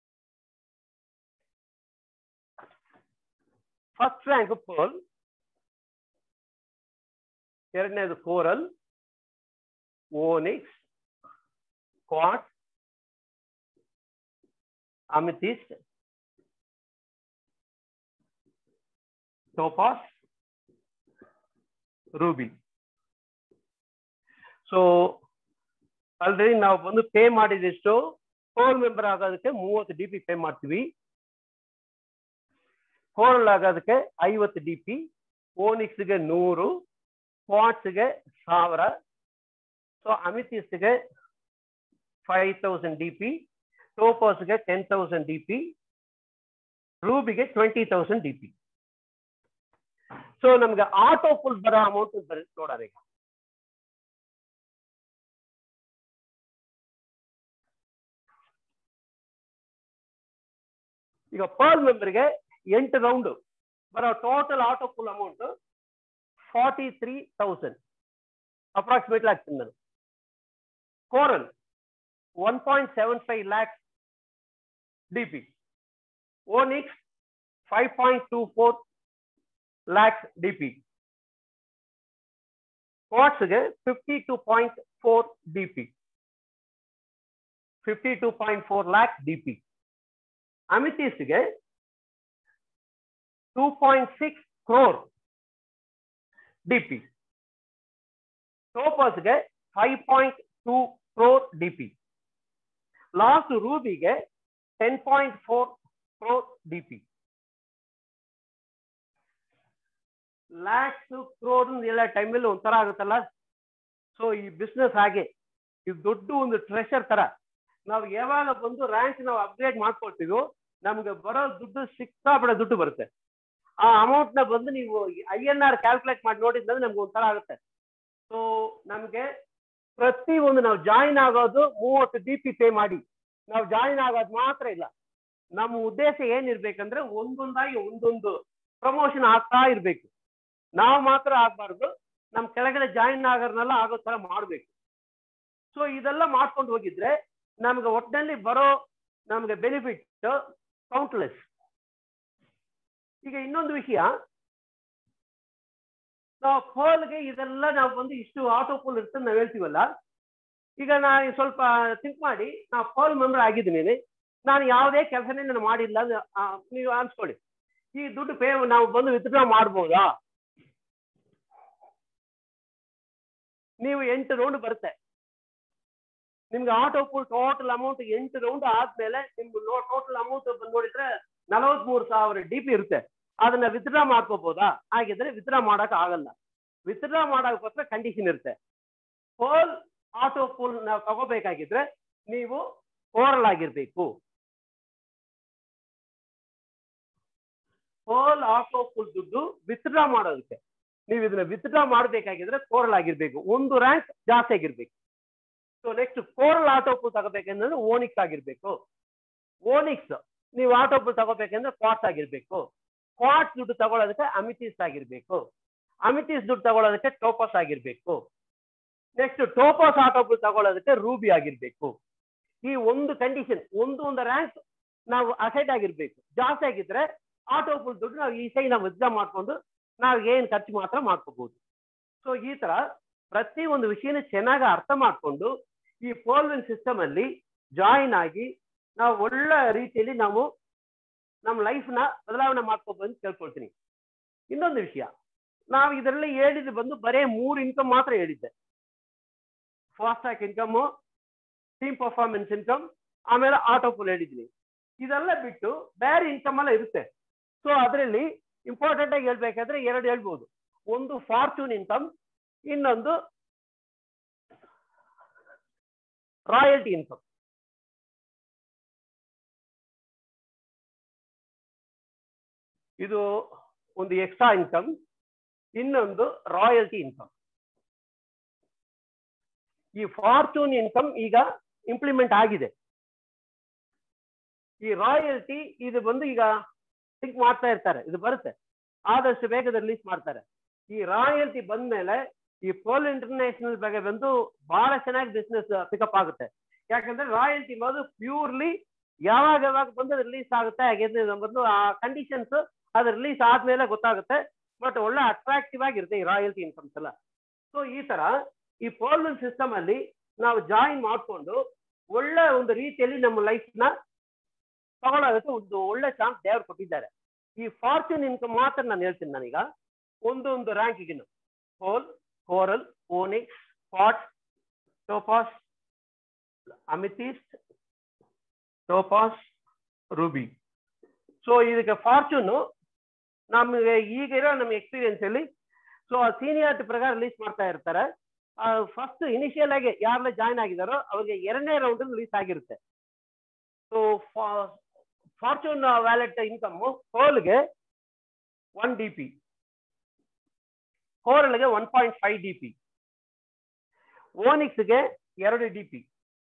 ಫಸ್ಟ್ ರ್ಯಾಂಕ್ ಪೋಲ್ ಎರಡನೇದು coral onyx quartz amethyst topaz ruby so already ನಾವು ಬಂದು ಪೇ ಮಾಡಿದೆಷ್ಟು ಫೋರ್ ಮೆಂಬರ್ ಆಗೋದಕ್ಕೆ ಮೂವತ್ತು ಡಿ ಪಿ ಪೇ ಮಾಡ್ತೀವಿ ಫೋರ್ ಆಗೋದಕ್ಕೆ ಐವತ್ತು ಡಿ ಪಿ ಓನಿಕ್ಸ್ಗೆ ನೂರು ಕ್ವಾಟ್ಸ್ಗೆ ಸಾವಿರ ಸೊ ಅಮಿತಿಸ್ಗೆ ಫೈವ್ ತೌಸಂಡ್ ಡಿ ಪಿ ಟೋಪೋಸ್ಗೆ ಟೆನ್ ತೌಸಂಡ್ ಡಿ ಪಿ ರೂಬಿಗೆ twenty thousand D P so ನಮ್ಗೆ ಆಟೋ ಫುಲ್ ಬರೋ ಅಮೌಂಟ್ ಬರೀ ನೋಡೋಣ ಈಗ ಈಗ ಪರ್ ಮೆಂಬರ್ಗೆ ಎಂಟು ರೌಂಡ್ ಬರೋ total auto full amount forty three thousand approximately ಆಗ್ತೀನಿ ನಾನು coral one point seven five lakhs D P onyx five point two four lakhs D P ಕ್ವಾಟ್ಸ್ಗೆ fifty two point four D P fifty two point four lakh D P ಅಮಿತೀಸ್ಗೆ two point six crore D P ಟೋಪಸ್ಗೆ five point two crore D P last ರೂಬಿಗೆ ten point four crore D P lakhs crore ಎಲ್ಲ ಟೈಮಲ್ಲಿ ಒಂಥರ ಆಗುತ್ತಲ್ಲ ಸೊ ಈ ಬಿಸ್ನೆಸ್ ಹಾಗೆ ಇದು ದೊಡ್ಡ ಒಂದು ಟ್ರೆಷರ್ ತರ ನಾವು ಯಾವಾಗ ಬಂದು ರ್ಯಾಂಕ್ ನಾವು ಅಪ್ಗ್ರೇಡ್ ಮಾಡ್ಕೊಳ್ತೀವೋ ನಮ್ಗೆ ಬರೋ ದುಡ್ಡು ಸಿಕ್ಕಾಪಡೆ ದುಡ್ಡು ಬರುತ್ತೆ ಆ ಅಮೌಂಟ್ ನ ಬಂದು ನೀವು ಐ ಎನ್ ಆರ್ ಕ್ಯಾಲ್ಕುಲೇಟ್ ಮಾಡಿ ನೋಡಿದ್ರೆ ನಮ್ಗೆ ಒಂಥರ ಆಗುತ್ತೆ ಸೊ ನಮ್ಗೆ ಪ್ರತಿ ಒಂದು ನಾವು ಜಾಯಿನ್ ಆಗೋದು ಮೂವತ್ತು ಡಿ ಪಿ ಪೇ ಮಾಡಿ ನಾವು ಜಾಯಿನ್ ಆಗೋದು ಮಾತ್ರ ಇಲ್ಲ ನಮ್ಮ ಉದ್ದೇಶ ಏನಿರ್ಬೇಕಂದ್ರೆ ಒಂದೊಂದಾಗಿ ಒಂದೊಂದು ಪ್ರಮೋಷನ್ ಆಗ್ತಾ ಇರ್ಬೇಕು ನಾವು ಮಾತ್ರ ಆಗ್ಬಾರ್ದು ನಮ್ ಕೆಳಗಡೆ ಜಾಯಿನ್ ಆಗೋರ್ನೆಲ್ಲ ಆಗೋ ತರ ಮಾಡ್ಬೇಕು ಸೊ ಇದೆಲ್ಲ ಮಾಡ್ಕೊಂಡು ಹೋಗಿದ್ರೆ ನಮ್ಗೆ ಒಟ್ಟಿನಲ್ಲಿ ಬರೋ ನಮ್ಗೆ ಬೆನಿಫಿಟ್ ಕೌಂಟ್ಲೆಸ್ ಈಗ ಇನ್ನೊಂದು ವಿಷಯ ನಾವು ಫೋಲ್ಗೆ ಇದೆಲ್ಲ ನಾವು ಬಂದು ಇಷ್ಟು ಆಟೋ ಪೋಲ್ ಇರ್ತದೆ ನಾವು ಹೇಳ್ತೀವಲ್ಲ ಈಗ ನಾನು ಸ್ವಲ್ಪ ಥಿಂಕ್ ಮಾಡಿ ನಾ ಫೋಲ್ ಮೆಂಬರ್ ಆಗಿದ್ದೀನಿ ನಾನು ಯಾವುದೇ ಕೆಲಸನೇ ನಾನು ಮಾಡಿಲ್ಲ ಅಂದ್ರೆ, ಆ, ನೀವು ಅನ್ಸ್ಕೊಳ್ಳಿ ಈ ದುಡ್ಡು ಪೇ ನಾವು ಬಂದು ವಿತ್ಡ್ರಾ ಮಾಡ್ಬೋದಾ ನೀವು ಎಂಟು ರೌಂಡ್ ಬರುತ್ತೆ ನಿಮ್ಗೆ ಆಟೋ ಪೂಲ್ ಟೋಟಲ್ ಅಮೌಂಟ್ ಎಂಟು ರೌಂಡ್ ಆದ್ಮೇಲೆ ನಿಮ್ಗೆ ಟೋಟಲ್ ಅಮೌಂಟ್ ಬಂದು ನೋಡಿದ್ರೆ ನಲವತ್ಮೂರು ಸಾವಿರ ಡಿ ಪಿ ಇರುತ್ತೆ ಅದನ್ನ ವಿತ್ಡ್ರಾ ಮಾಡ್ಕೋಬಹುದಾ ಹಾಗಿದ್ರೆ ವಿತ್ಡ್ರಾ ಮಾಡಕ್ ಆಗಲ್ಲ ವಿತ್ಡ್ರಾ ಮಾಡೋಕ್ಕೋಸ್ಕರ ಕಂಡೀಷನ್ ಇರುತ್ತೆ ಹೋಲ್ ಆಟೋ ಪೂಲ್ ನಾವು ತಗೋಬೇಕಾಗಿದ್ರೆ ನೀವು ಓರಲ್ ಆಗಿರ್ಬೇಕು ಹೋಲ್ ಆಟೋ ಪೂಲ್ ದುಡ್ಡು ವಿತ್ಡ್ರಾ ಮಾಡೋದಕ್ಕೆ ನೀವು ಇದನ್ನ ವಿತ್ಡ್ರಾ ಮಾಡಬೇಕಾಗಿದ್ರೆ ಕೋರಲ್ ಆಗಿರ್ಬೇಕು ಒಂದು ರ್ಯಾಂಕ್ ಜಾಸ್ತಿ ಆಗಿರ್ಬೇಕು so next coral auto pool ತಗೋಬೇಕಂದ್ರೆ ಓನಿಕ್ಸ್ ಆಗಿರ್ಬೇಕು ಓನಿಕ್ಸ್ ನೀವು ಆಟೋ ಪೂಲ್ ತಗೋಬೇಕಂದ್ರೆ ಕ್ವಾಟ್ಸ್ ಆಗಿರ್ಬೇಕು ಕ್ವಾಟ್ಸ್ ದುಡ್ಡು ತಗೊಳ್ಳೋದಕ್ಕೆ ಅಮಿತೀಸ್ ಆಗಿರ್ಬೇಕು ಅಮಿತೀಸ್ ದುಡ್ಡು ತಗೊಳ್ಳೋದಕ್ಕೆ ಟೋಪಸ್ ಆಗಿರ್ಬೇಕು ನೆಕ್ಸ್ಟ್ ಟೋಪಸ್ ಆಟೋ ಪೂಲ್ ತಗೊಳ್ಳೋದಕ್ಕೆ ರೂಬಿ ಆಗಿರ್ಬೇಕು ಈ ಒಂದು ಕಂಡೀಷನ್ ಒಂದು ಒಂದು ರ್ಯಾಂಕ್ ನಾವು ಅಸೈಡ್ ಆಗಿರ್ಬೇಕು ಜಾಸ್ತಿ ಆಗಿದ್ರೆ ಆಟೋ ಪೂಲ್ ದುಡ್ಡು ನಾವು ಈ ಸೈ ನಾವು ವಿತ್ಡ್ರಾ ಮಾಡ್ಕೊಂಡು ನಾವು ಏನ್ ಖರ್ಚು ಮಾತ್ರ ಮಾಡ್ಕೋಬಹುದು ಸೊ ಈ ತರ ಪ್ರತಿ ಒಂದು ವಿಷಯನ ಚೆನ್ನಾಗಿ ಅರ್ಥ ಮಾಡ್ಕೊಂಡು ಈ ಫೋಲ್ವಿಂಗ್ ಸಿಸ್ಟಮ್ ಅಲ್ಲಿ ಜಾಯಿನ್ ಆಗಿ ನಾವು ಒಳ್ಳೆ ರೀತಿಯಲ್ಲಿ ನಾವು ನಮ್ಮ ಲೈಫ್ನ ಬದಲಾವಣೆ ಮಾಡ್ಕೋಬಹುದು ಕೇಳ್ಕೊಳ್ತೀನಿ ಇನ್ನೊಂದು ವಿಷಯ ನಾವು ಇದರಲ್ಲಿ ಹೇಳಿದ್ದು ಬಂದು ಬರೇ ಮೂರು ಇನ್ಕಮ್ ಮಾತ್ರ ಹೇಳಿದ್ದೆ fast track income team performance income ಆಮೇಲೆ ಆಟೋ ಫುಲ್ ಹೇಳಿದ್ದೀನಿ ಇದೆಲ್ಲ ಬಿಟ್ಟು ಬೇರೆ ಇನ್ಕಮ್ ಎಲ್ಲ ಇರುತ್ತೆ ಸೊ ಅದರಲ್ಲಿ ಇಂಪಾರ್ಟೆಂಟ್ ಆಗಿ ಹೇಳ್ಬೇಕಾದ್ರೆ ಎರಡು ಹೇಳ್ಬೋದು ಒಂದು ಫಾರ್ಚೂನ್ ಇನ್ಕಮ್ ಇನ್ನೊಂದು ರಾಯಲ್ಟಿ ಇನ್ಕಮ್ ಇದು ಒಂದು ಎಕ್ಸ್ಟ್ರಾ ಇನ್ಕಮ್ ಇನ್ನೊಂದು ರಾಯಲ್ಟಿ ಇನ್ಕಮ್ ಈ ಫಾರ್ಚೂನ್ ಇನ್ಕಮ್ ಈಗ ಇಂಪ್ಲಿಮೆಂಟ್ ಆಗಿದೆ ಈ ರಾಯಲ್ಟಿ ಇದು ಬಂದು ಈಗ ಥಿಂಕ್ ಮಾಡ್ತಾ ಇರ್ತಾರೆ ಇದು ಬರುತ್ತೆ ಆದಷ್ಟು ಬೇಗದ ರಿಲೀಸ್ ಮಾಡ್ತಾರೆ ಈ ರಾಯಲ್ಟಿ ಬಂದ್ಮೇಲೆ ಈ ಪೋಲ್ ಇಂಟರ್ನ್ಯಾಷನಲ್ ಬಗ್ಗೆ ಬಂದು ಬಹಳ ಚೆನ್ನಾಗಿ ಬಿಸ್ನೆಸ್ ಪಿಕಪ್ ಆಗುತ್ತೆ ಯಾಕಂದ್ರೆ ರಾಯಲ್ಟಿ ಬಂದು ಪ್ಯೂರ್ಲಿ ಯಾವಾಗ ಯಾವಾಗ ಬಂದು ರಿಲೀಸ್ ಆಗುತ್ತೆ ಹಾಗೆ ಬಂದು ಆ ಕಂಡೀಷನ್ಸ್ ಅದು ರಿಲೀಸ್ ಆದ್ಮೇಲೆ ಗೊತ್ತಾಗುತ್ತೆ ಬಟ್ ಒಳ್ಳೆ ಅಟ್ರಾಕ್ಟಿವ್ ಆಗಿರುತ್ತೆ ಈ ರಾಯಲ್ಟಿ ಇನ್ಕಮ್ಸ್ ಎಲ್ಲ ಸೊ ಈ ತರ ಈ ಪೋಲ್ ಸಿಸ್ಟಮ್ ಅಲ್ಲಿ ನಾವು ಜಾಯಿನ್ ಮಾಡಿಕೊಂಡು ಒಳ್ಳೆ ಒಂದು ರೀತಿಯಲ್ಲಿ ನಮ್ಮ ಲೈಫ್ ನ ತಗೊಳ್ಳೋದಕ್ಕೆ ಒಂದು ಒಳ್ಳೆ ಚಾನ್ಸ್ ದೇವರು ಕೊಟ್ಟಿದ್ದಾರೆ ಈ ಫಾರ್ಚೂನ್ ಇನ್ಕಮ್ ಮಾತ್ರ ನಾನು ಹೇಳ್ತೀನಿ ನಾನೀಗ ಒಂದು ಒಂದು ರ್ಯಾಂಕಿಗಿನ ಹೋಲ್ ಕೋರಲ್ ಓನಿಕ್ಸ್ ಸ್ಪಾಟ್ topaz amethyst topaz ruby so ಇದಕ್ಕೆ ಫಾರ್ಚೂನು ನಮಗೆ ಈಗ ಇರೋ ನಮ್ಮ ಎಕ್ಸ್ಪೀರಿಯನ್ಸ್ ಅಲ್ಲಿ ಸೊ ಸೀನಿಯಾರಿಟಿ ಪ್ರಕಾರ ರಿಲೀಸ್ ಮಾಡ್ತಾ ಇರ್ತಾರೆ ಫಸ್ಟ್ ಇನಿಷಿಯಲ್ ಆಗಿ ಯಾರೆಲ್ಲ ಜಾಯ್ನ್ ಆಗಿದಾರೋ ಅವ್ರಿಗೆ ಎರಡನೇ ರೌಂಡ್ ರಿಲೀಸ್ ಆಗಿರುತ್ತೆ ಸೊ ಫಾರ್ಚೂನ್ ವ್ಯಾಲೆಟ್ ಇನ್ಕಮ್ ಹೋಲ್ಗೆ ಒನ್ ಡಿ ಪಿ ಕೋರಲ್ಗೆ one point five D P ಓನಿಕ್ಸ್ಗೆ ಎರಡು ಡಿ ಪಿ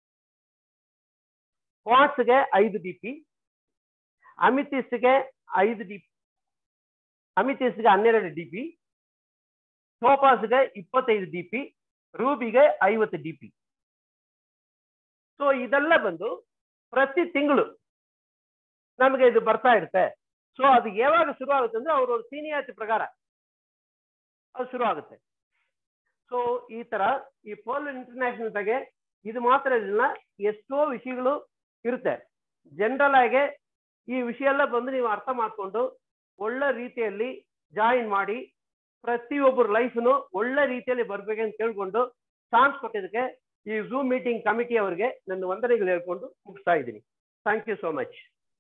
ಕ್ವಾಟ್ಸ್ಗೆ ಐದು ಡಿ ಪಿ ಅಮಿತಿಸ್ಗೆ ಐದು ಡಿ ಅಮಿತಿಸ್ಗೆ ಹನ್ನೆರಡು ಡಿ ಪಿ ಟೋಪಾಸ್ಗೆ ಇಪ್ಪತ್ತೈದು ಡಿ ಪಿ ರೂಬಿಗೆ ಐವತ್ತು ಡಿ ಪಿ ಸೊ ಇದೆಲ್ಲ ಬಂದು ಪ್ರತಿ ತಿಂಗಳು ನಮಗೆ ಇದು ಬರ್ತಾ ಇರುತ್ತೆ ಸೊ ಅದು ಯಾವಾಗ ಶುರು ಆಗುತ್ತೆ ಅಂದ್ರೆ ಅವ್ರ ಸೀನಿಯಾರಿಟಿ ಪ್ರಕಾರ ಅದು ಶುರು ಆಗುತ್ತೆ ಸೊ ಈ ತರ ಈ ಪೋಲ್ ಇಂಟರ್ನ್ಯಾಷನಲ್ ಬಗ್ಗೆ ಇದು ಮಾತ್ರ ಇಲ್ಲ ಎಷ್ಟೋ ವಿಷಯಗಳು ಇರುತ್ತೆ ಜನರಲ್ ಆಗಿ ಈ ವಿಷಯ ಎಲ್ಲ ಬಂದು ನೀವು ಅರ್ಥ ಮಾಡ್ಕೊಂಡು ಒಳ್ಳೆ ರೀತಿಯಲ್ಲಿ ಜಾಯಿನ್ ಮಾಡಿ ಪ್ರತಿಯೊಬ್ಬರ ಲೈಫ್ನು ಒಳ್ಳೆ ರೀತಿಯಲ್ಲಿ ಬರ್ಬೇಕಂತ ಕೇಳ್ಕೊಂಡು ಚಾನ್ಸ್ ಕೊಟ್ಟಿದ್ದಕ್ಕೆ ಈ ಝೂಮ್ ಮೀಟಿಂಗ್ ಕಮಿಟಿ ಅವರಿಗೆ ನನ್ನ ವಂದನೆಗಳು ಹೇಳ್ಕೊಂಡು ಮುಗಿಸ್ತಾ ಇದ್ದೀನಿ thank you so much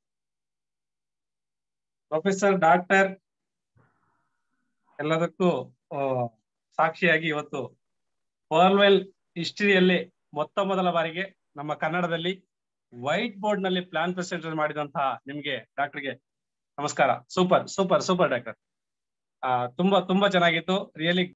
professor doctor ಎಲ್ಲದಕ್ಕೂ ಆ, ಸಾಕ್ಷಿಯಾಗಿ ಇವತ್ತು ಪರ್ಲ್ವೆಲ್ ಹಿಸ್ಟರಿಯಲ್ಲಿ ಮೊತ್ತ ಮೊದಲ ಬಾರಿಗೆ ನಮ್ಮ ಕನ್ನಡದಲ್ಲಿ ವೈಟ್ ಬೋರ್ಡ್ ನಲ್ಲಿ ಪ್ಲಾನ್ ಪ್ರೆಸೆಂಟೇಷನ್ ಮಾಡಿದಂತಹ ನಿಮ್ಗೆ ಡಾಕ್ಟರ್ಗೆ ನಮಸ್ಕಾರ ಸೂಪರ್ ಸೂಪರ್ ಸೂಪರ್ ಡಾಕ್ಟರ್ ಆ ತುಂಬಾ ತುಂಬಾ ಚೆನ್ನಾಗಿತ್ತು ರಿಯಲಿ